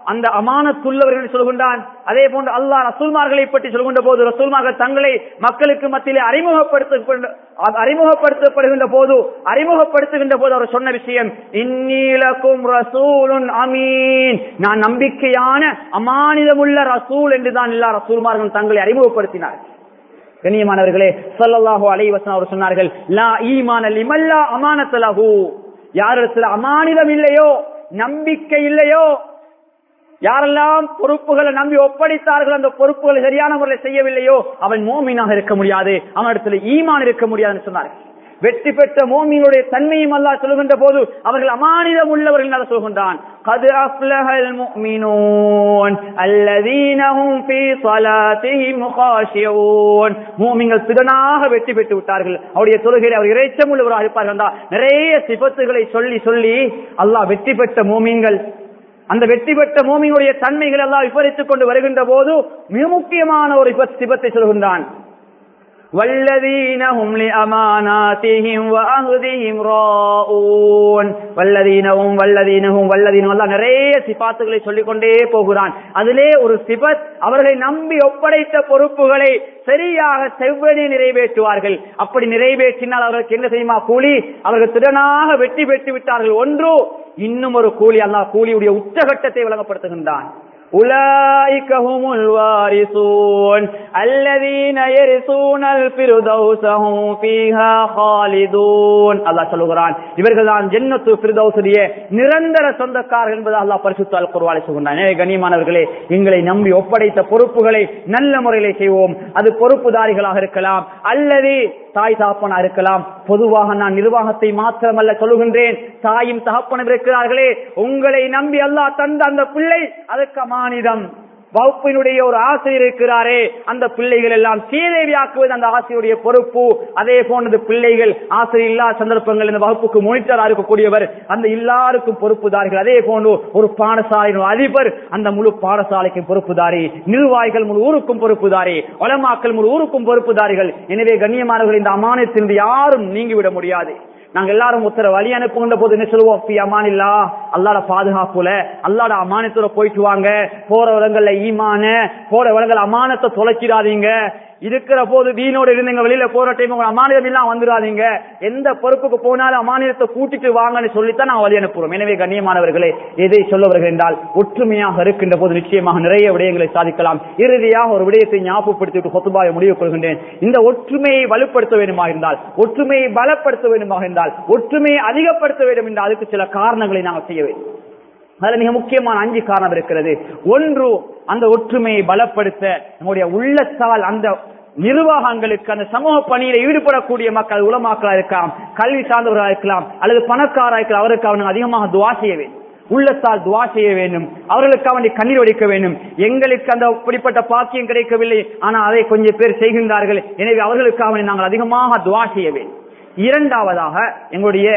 அந்த அமானத்துள்ளவர்கள் சொல்கின்றான் அதே போன்று அல்லாஹ் ரசூல்மார்களை பற்றி சொல்கின்ற போது ரசூல்மார்கள் தங்களை மக்களுக்கு மத்தியிலே அறிமுகப்படுத்த அறிமுகப்படுத்தப்படுகின்ற போது அறிமுகப்படுத்துகின்ற போது அவர் சொன்ன விஷயம் இன்னீலக்கும் ரசூலுன் அமீன் நான் நம்பிக்கையான அமானிதமுள்ள ரசூல் என்றுதான் எல்லா ரசூல்மார்கள் தங்களை அறிமுகப்படுத்தினார் கண்ணியமானவர்களே சொல்லல்லாஹோ அலைவசன் அவர் சொன்னார்கள் லா ஈமான லிமல்லா அமானத்தலகு யாரிடத்துல அமானிதம் இல்லையோ நம்பிக்கை இல்லையோ யாரெல்லாம் பொறுப்புகளை நம்பி ஒப்படைத்தார்கள் அந்த பொறுப்புகளை சரியான முறையில் செய்யவில்லையோ அவன் மோமீனாக இருக்க முடியாது அவனிடத்துல ஈமான் இருக்க முடியாதுன்னு சொன்னார்கள் வெற்றி பெற்ற மோமியினுடைய தன்மையும் அல்லா சொல்கின்ற போது அவர்கள் அமானிதம் உள்ளவர்கள் என்று சொல்கின்றான் கது அஃப்லஹல் முஃமினூன் அல்லதீனஹும் ஃபீ ஸலாத்திஹிம் முகாஷியூன் மூமின்கள் திறனாக வெற்றி பெற்று விட்டார்கள் அவருடைய தொழுகையில் அவர் இறைச்சம் உள்ளவராக இருப்பார்கள் என்றால் நிறைய சிபத்துகளை சொல்லி சொல்லி அல்லாஹ் வெற்றி பெற்ற மூமின்கள் அந்த வெற்றி பெற்ற மூமியினுடைய தன்மைகள் எல்லாம் விபரித்துக் கொண்டு வருகின்ற போது மிக முக்கியமான ஒரு சிபத்தை சொல்கின்றான் والذين هم لأماناتهم وأهدهم راؤون والذين هم والذين هم والذين எல்லாம் நிறைய சிபாத்துகளை சொல்லிக் கொண்டே போகிறான் அதிலே ஒரு சிபத் அவர்களை நம்பி ஒப்படைத்த பொறுப்புகளை சரியாக செவ்வனே நிறைவேற்றுவார்கள் அப்படி நிறைவேற்றினால் அவர்களுக்கு என்ன செய்யுமா கூலி அவர்கள் திறனாக வெற்றி பெற்று விட்டார்கள் ஒன்று இன்னும் ஒரு கூலி அல்லாஹ் கூலியுடைய உச்சகட்டத்தை வழங்கப்படுத்துகின்றான் أولئك هم الوارثون الذين يرثون الفردوس هم فيها خالدون அல்லாஹ் சொல்லுகிறான் இவர்கள் தான் ஜன்னத்து ஃபிர்தௌஸுடைய நிரந்தர சொந்தக்காரர்கள் என்பதை அல்லாஹ் பரிசுத்த அல் குர்ஆனில் சொல்கிறான் எனவே கண்ணியமானவர்களே எங்களை நம்பி ஒப்படைத்த பொறுப்புகளை நல்ல முறையிலே செய்வோம் அது பொறுப்புதாரிகளாக இருக்கலாம் அல்லது தாய் தகப்பனா இருக்கலாம் பொதுவாக நான் நிர்வாகத்தை மாத்திரமல்ல சொல்லுகின்றேன் தாயும் தகப்பனும் இருக்கிறார்களே உங்களை நம்பி அல்லாஹ் தந்த அந்த பிள்ளை அதுக்கு அமானிதம் வகுப்பினுடைய ஒரு ஆசிரியர் இருக்கிறாரே அந்த பிள்ளைகள் எல்லாம் சீதேவியாக்குவது அந்த ஆசிரியருடைய பொறுப்பு அதே போன்றது பிள்ளைகள் ஆசிரியர் இல்லாத சந்தர்ப்பங்கள் இந்த வகுப்புக்கு மொனிட்டரா இருக்கக்கூடியவர் அந்த எல்லாருக்கும் பொறுப்புதாரிகள் அதே போன்று ஒரு பாடசாலையின் அதிபர் அந்த முழு பாடசாலைக்கும் பொறுப்புதாரி நிர்வாகிகள் முழு ஊருக்கும் பொறுப்புதாரி வளமாக்கல் முழு ஊருக்கும் பொறுப்புதாரிகள் எனவே கண்ணியமானவர்கள் இந்த அமானத்திலிருந்து யாரும் நீங்கிவிட முடியாது நாங்க எல்லாரும் ஒருத்தர வழி அனுப்புகின்ற போது என்ன சொல்லுவோம் பி அமானில்லா அல்லாட பாதுகாப்புல அல்லாட அமானத்துல போயிட்டு வாங்க போற இடங்கள்ல ஈமான போற இடங்கள் அமானத்தை தொலைச்சிடாதீங்க இருக்கிற போது தீனோட இருந்தீங்க வெளியில போற டைம் உங்க அமானியம் எல்லாம் வந்துடாதீங்க எந்த பொறுப்புக்கு போனாலும் அமானியத்தை கூட்டிட்டு வாங்கன்னு சொல்லித்தான் நான் வழி அனுப்புறோம் எனவே கண்ணியமானவர்களே எதை சொல்ல வருகிறேன் என்றால் ஒற்றுமையாக இருக்கின்ற போது நிச்சயமாக நிறைய விடயங்களை சாதிக்கலாம் இறுதியாக ஒரு விடயத்தை ஞாபகப்படுத்திவிட்டு கொத்துபாய முடிவு கொள்கின்றேன் இந்த ஒற்றுமையை வலுப்படுத்த வேண்டுமாக இருந்தால் ஒற்றுமையை பலப்படுத்த வேண்டுமாக இருந்தால் ஒற்றுமையை அதிகப்படுத்த வேண்டும் என்றால் அதுக்கு சில காரணங்களை நாங்கள் செய்ய வேண்டும் அதுல மிக முக்கியமான அஞ்சு காரணம் இருக்கிறது ஒன்று அந்த ஒற்றுமையை பலப்படுத்த நம்முடைய உள்ளத்தால் அந்த நிர்வாகங்களுக்கு அந்த சமூக பணியில ஈடுபடக்கூடிய மக்கள் உலமாக்களா இருக்கலாம் கல்வி சார்ந்தவர்களா இருக்கலாம் அல்லது பணக்காரா இருக்கலாம் அவருக்கு அவனுக்கு அதிகமாக துவா செய்ய வேண்டும் உள்ளத்தால் துவா செய்ய வேண்டும் அவர்களுக்கு அவனை கண்ணீர் வடிக்க வேண்டும் எங்களுக்கு அந்த அப்படிப்பட்ட பாக்கியம் கிடைக்கவில்லை ஆனால் அதை கொஞ்சம் பேர் செய்கின்றார்கள் எனவே அவர்களுக்கு அவனை நாங்கள் அதிகமாக துவா செய்ய வேண்டும் இரண்டாவதாக எங்களுடைய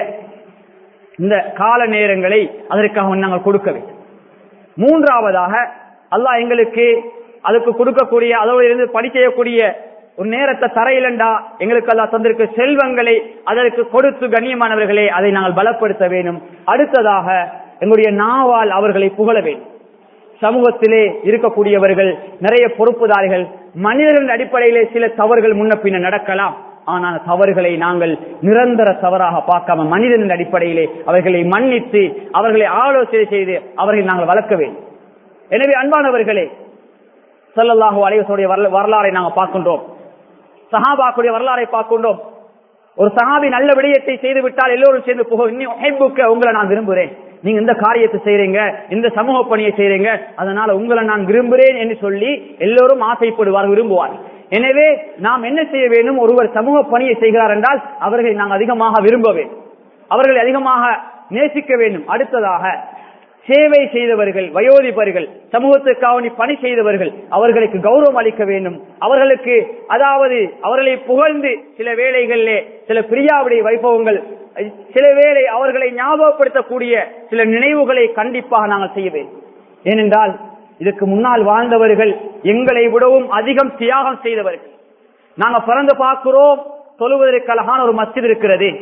இந்த கால நேரங்களை அதற்காக நாங்கள் கொடுக்க வேண்டும் மூன்றாவதாக அல்லாஹ் எங்களுக்கு அதுக்கு கொடுக்கக்கூடிய அதோடு இருந்து பணி செய்யக்கூடிய ஒரு நேரத்தை தரையிலண்டா எங்களுக்கு எல்லாம் தந்திருக்க செல்வங்களை அதற்கு கொடுத்து கண்ணியமானவர்களே அதை நாங்கள் பலப்படுத்த வேண்டும் அடுத்ததாக எங்களுடைய நாவால் அவர்களை புகழ வேண்டும் சமூகத்திலே இருக்கக்கூடியவர்கள் நிறைய பொறுப்புதாரிகள் மனிதர்கள் அடிப்படையிலே சில தவறுகள் முன்ன பின்ன நடக்கலாம் ஆனால் தவறுகளை நாங்கள் நிரந்தர தவறாக பார்க்காம மனிதனின் அடிப்படையிலே அவர்களை மன்னித்து அவர்களை ஆலோசனை செய்து அவர்களை நாங்கள் வளர்க்க வேண்டும் எனவே அன்பானவர்களே சொல்லல்லாஹு அலைவசோடைய வரலாறை நாங்கள் பார்க்கின்றோம் சஹாபாக்குடைய வரலாறை பார்க்கின்றோம் ஒரு சஹாபி நல்ல விடயத்தை செய்து விட்டால் எல்லோரும் சேர்ந்து புக இன்னும் உங்களை நான் விரும்புகிறேன் நீங்க இந்த காரியத்தை செய்யறீங்க இந்த சமூக பணியை செய்யறீங்க அதனால உங்களை நான் விரும்புகிறேன் என்று சொல்லி எல்லோரும் ஆசைப்படுவார் விரும்புவார் எனவே நாம் என்ன செய்ய வேண்டும் ஒருவர் சமூக பணியை செய்கிறார் என்றால் அவர்களை நாங்கள் அதிகமாக விரும்ப வேண்டும் அவர்களை அதிகமாக நேசிக்க வேண்டும் அடுத்ததாக சேவை செய்தவர்கள் வயோதிபர்கள் சமூகத்துக்காக பணி செய்தவர்கள் அவர்களுக்கு கௌரவம் அளிக்க வேண்டும் அவர்களுக்கு அதாவது அவர்களை புகழ்ந்து சில வேளைகளிலே சில பிரியாவுடைய வைபவங்கள் சில வேளை அவர்களை ஞாபகப்படுத்தக்கூடிய சில நினைவுகளை கண்டிப்பாக நாங்கள் செய்ய வேண்டும் ஏனென்றால் இதுக்கு முன்னால் வாழ்ந்தவர்கள் எங்களை விடவும் அதிகம் தியாகம் செய்தவர்கள் நாங்க பிறந்து பார்க்கிறோம் தொழுவதற்கு அழகான ஒரு மஸ்ஜித் இருக்கிறது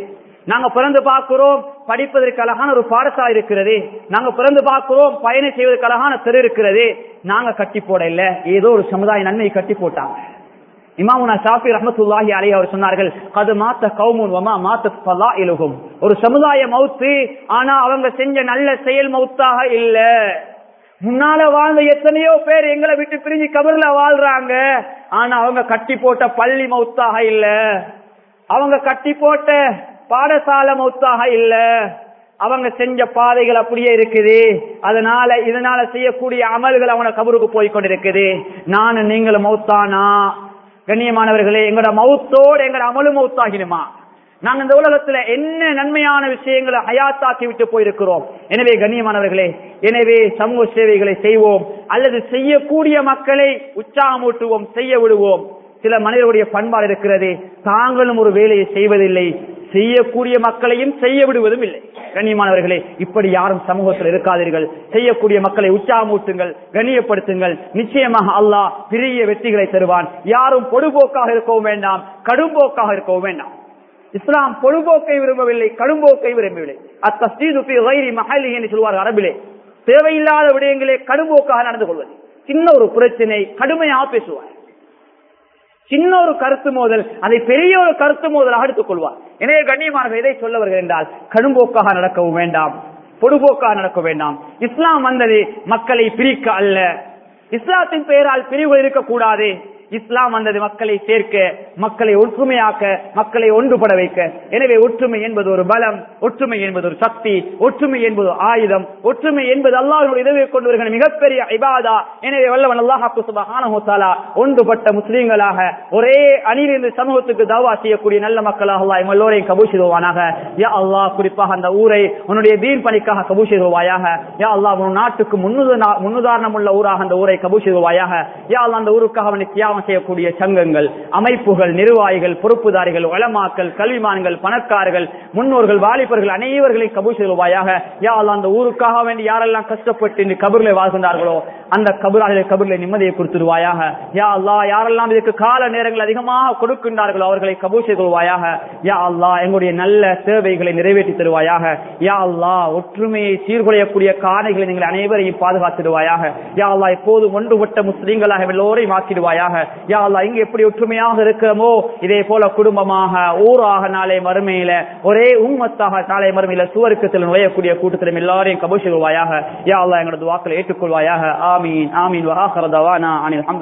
நாங்க பிறந்து பார்க்கிறோம் படிப்பதற்கு அழகான ஒரு பாடசாலை இருக்கிறது நாங்க பிறந்து பார்க்கிறோம் பயணம் செய்வதற்கு அழகான தெரு இருக்கிறது நாங்க கட்டி போட இல்ல ஏதோ ஒரு சமுதாய நன்மை கட்டி போட்டாங்க இமாமுனா ஷாஃபி ரஹமத்துல்லாஹி அலைஹி அவர் சொன்னார்கள் அது மாத்த கௌமுன் வமா மாத்த பலா இலுகும் ஒரு சமுதாய மௌத்து ஆனா அவங்க செஞ்ச நல்ல செயல் மௌத்தாக இல்ல முன்னால வாழ்ந்த எத்தனையோ பேர் எங்களை விட்டு பிரிஞ்சு கபர்ல வாழ்றாங்க ஆனா அவங்க கட்டி போட்ட பள்ளி மௌத்தாக இல்ல அவங்க கட்டி போட்ட பாடசாலை மௌத்தாக இல்ல அவங்க செஞ்ச பாதைகள் அப்படியே இருக்குது அதனால இதனால செய்யக்கூடிய அமல்கள் அவன கபருக்கு போய் கொண்டிருக்குது நானும் நீங்களும் மௌத்தானா கண்ணியமானவர்களே எங்களோட மௌத்தோடு எங்களோட அமலும் மௌத்தாகிடுமா நாங்க இந்த உலகத்துல என்ன நன்மையான விஷயங்களை ஹயாத்தாக்கி விட்டு போயிருக்கிறோம் எனவே கண்ணியமானவர்களே எனவே சமூக சேவைகளை செய்வோம் அல்லது செய்யக்கூடிய மக்களை உற்சாகமூட்டுவோம் செய்ய விடுவோம் சில மனிதர்களுடைய பண்பாடு இருக்கிறது தாங்களும் ஒரு வேலையை செய்வதில்லை செய்யக்கூடிய மக்களையும் செய்ய விடுவதும் இல்லை கண்ணியமானவர்களே இப்படி யாரும் சமூகத்தில் இருக்காதீர்கள் செய்யக்கூடிய மக்களை உற்சாகமூட்டுங்கள் கண்ணியப்படுத்துங்கள் நிச்சயமாக அல்லாஹ் பெரிய வெற்றிகளை தருவான் யாரும் பொடுபோக்காக இருக்கவும் வேண்டாம் கடும்போக்காக இருக்கவும் வேண்டாம் இஸ்லாம் பொழுபோக்கை விரும்பவில்லை கடும்போக்கை விரும்பவில்லை அத்தீது மஹலி என்று சொல்வார் அரபிலே தேவையில்லாத விடயங்களே கடும்போக்காக நடந்து கொள்வது சின்ன ஒரு பிரச்சனை கடுமையாக பேசுவார் சின்ன ஒரு கருத்து மோதல் அதை பெரிய ஒரு கருத்து மோதலாக எடுத்துக் கொள்வார் எனவே கண்ணியமானவர் எதை சொல்ல வருகிறேன் என்றால் கடும்போக்காக நடக்கவும் வேண்டாம் பொடுபோக்காக நடக்க வேண்டாம் இஸ்லாம் வந்தது மக்களை பிரிக்க அல்ல இஸ்லாத்தின் பெயரால் பிரிவுகள் இருக்கக்கூடாது இஸ்லாம் வந்தது மக்களை சேர்க்க மக்களை ஒற்றுமையாக்க மக்களை ஒன்றுபட வைக்க எனவே ஒற்றுமை என்பது ஒரு பலம் ஒற்றுமை என்பது ஒரு சக்தி ஒற்றுமை என்பது ஆயுதம் ஒற்றுமை என்பது அல்லாஹனுடைய உதவியை கொண்டு வருகிற மிகப்பெரிய இபாதா எனவே வல்லவன் அல்லாஹாக்கு சுபஹானஹுத்தாலா ஒன்றுபட்ட முஸ்லீம்களாக ஒரே அணியிலிருந்து சமூகத்துக்கு தவா செய்யக்கூடிய நல்ல மக்களாக அல்லாஹ் எம் எல்லோரையும் கபூல் செய்வானாக யா அல்லாஹ் குறிப்பாக அந்த ஊரை உன்னுடைய தீன் பணிக்காக கபூல் செய்வாயாக யா அல்லாஹ் உன் நாட்டுக்கு முன்னுதா- முன்னுதாரணம் உள்ள ஊராக அந்த ஊரை கபூல் செய்வாயாக யா அல்லாஹ் அந்த ஊருக்காக அவனை தியாகம் செய்யக்கூடிய சங்கங்கள் அமைப்புகள் நிர்வாகிகள் பொறுப்புதாரிகள் வளமாக்கல் கல்விமான்கள் பணக்காரர்கள் முன்னோர்கள் வாலிபர்கள் அனைவர்களையும் கபூல் செய்வாயாக யா அல்லாஹ் அந்த ஊருக்காக வேண்டி யாரெல்லாம் கஷ்டப்பட்டு இந்த கபர்ல வாழ்கின்றார்களோ அந்த கபராக கபர்ல நிம்மதியை கொடுத்துருவாயாக யா அல்லாஹ் யாரெல்லாம் இதுக்கு கால நேரங்கள் அதிகமாக கொடுக்கின்றார்களோ அவர்களை கபூல் செய்வாயாக யா அல்லாஹ் எங்களுடைய நல்ல தேவைகளை நிறைவேற்றி தருவாயாக யா அல்லாஹ் ஒற்றுமையை சீர்குலையக்கூடிய காணைகளை நீங்கள் அனைவரையும் பாதுகாத்திடுவாயாக யா அல்லாஹ் எப்போதும் ஒன்றுபட்ட முஸ்லீம்களாக எல்லோரையும் ஆக்கிடுவாயாக யா அல்லாஹ் இங்கு எப்படி ஒற்றுமையாக இருக்கிறோமோ இதே போல குடும்பமாக ஊராக நாளை மறுமையில ஒரே உம்மத்தாக நாளை மறுமையில சுவருக்கு செல்லும் நுழையக்கூடிய கூட்டத்திலும் எல்லாரையும் கபூல் செய்வாயாக யா அல்லாஹ் எங்களோட வாக்களை ஏற்றுக்கொள்வாயாக ஆமீன் ஆமீன் வஹாஹர தவானா அனில்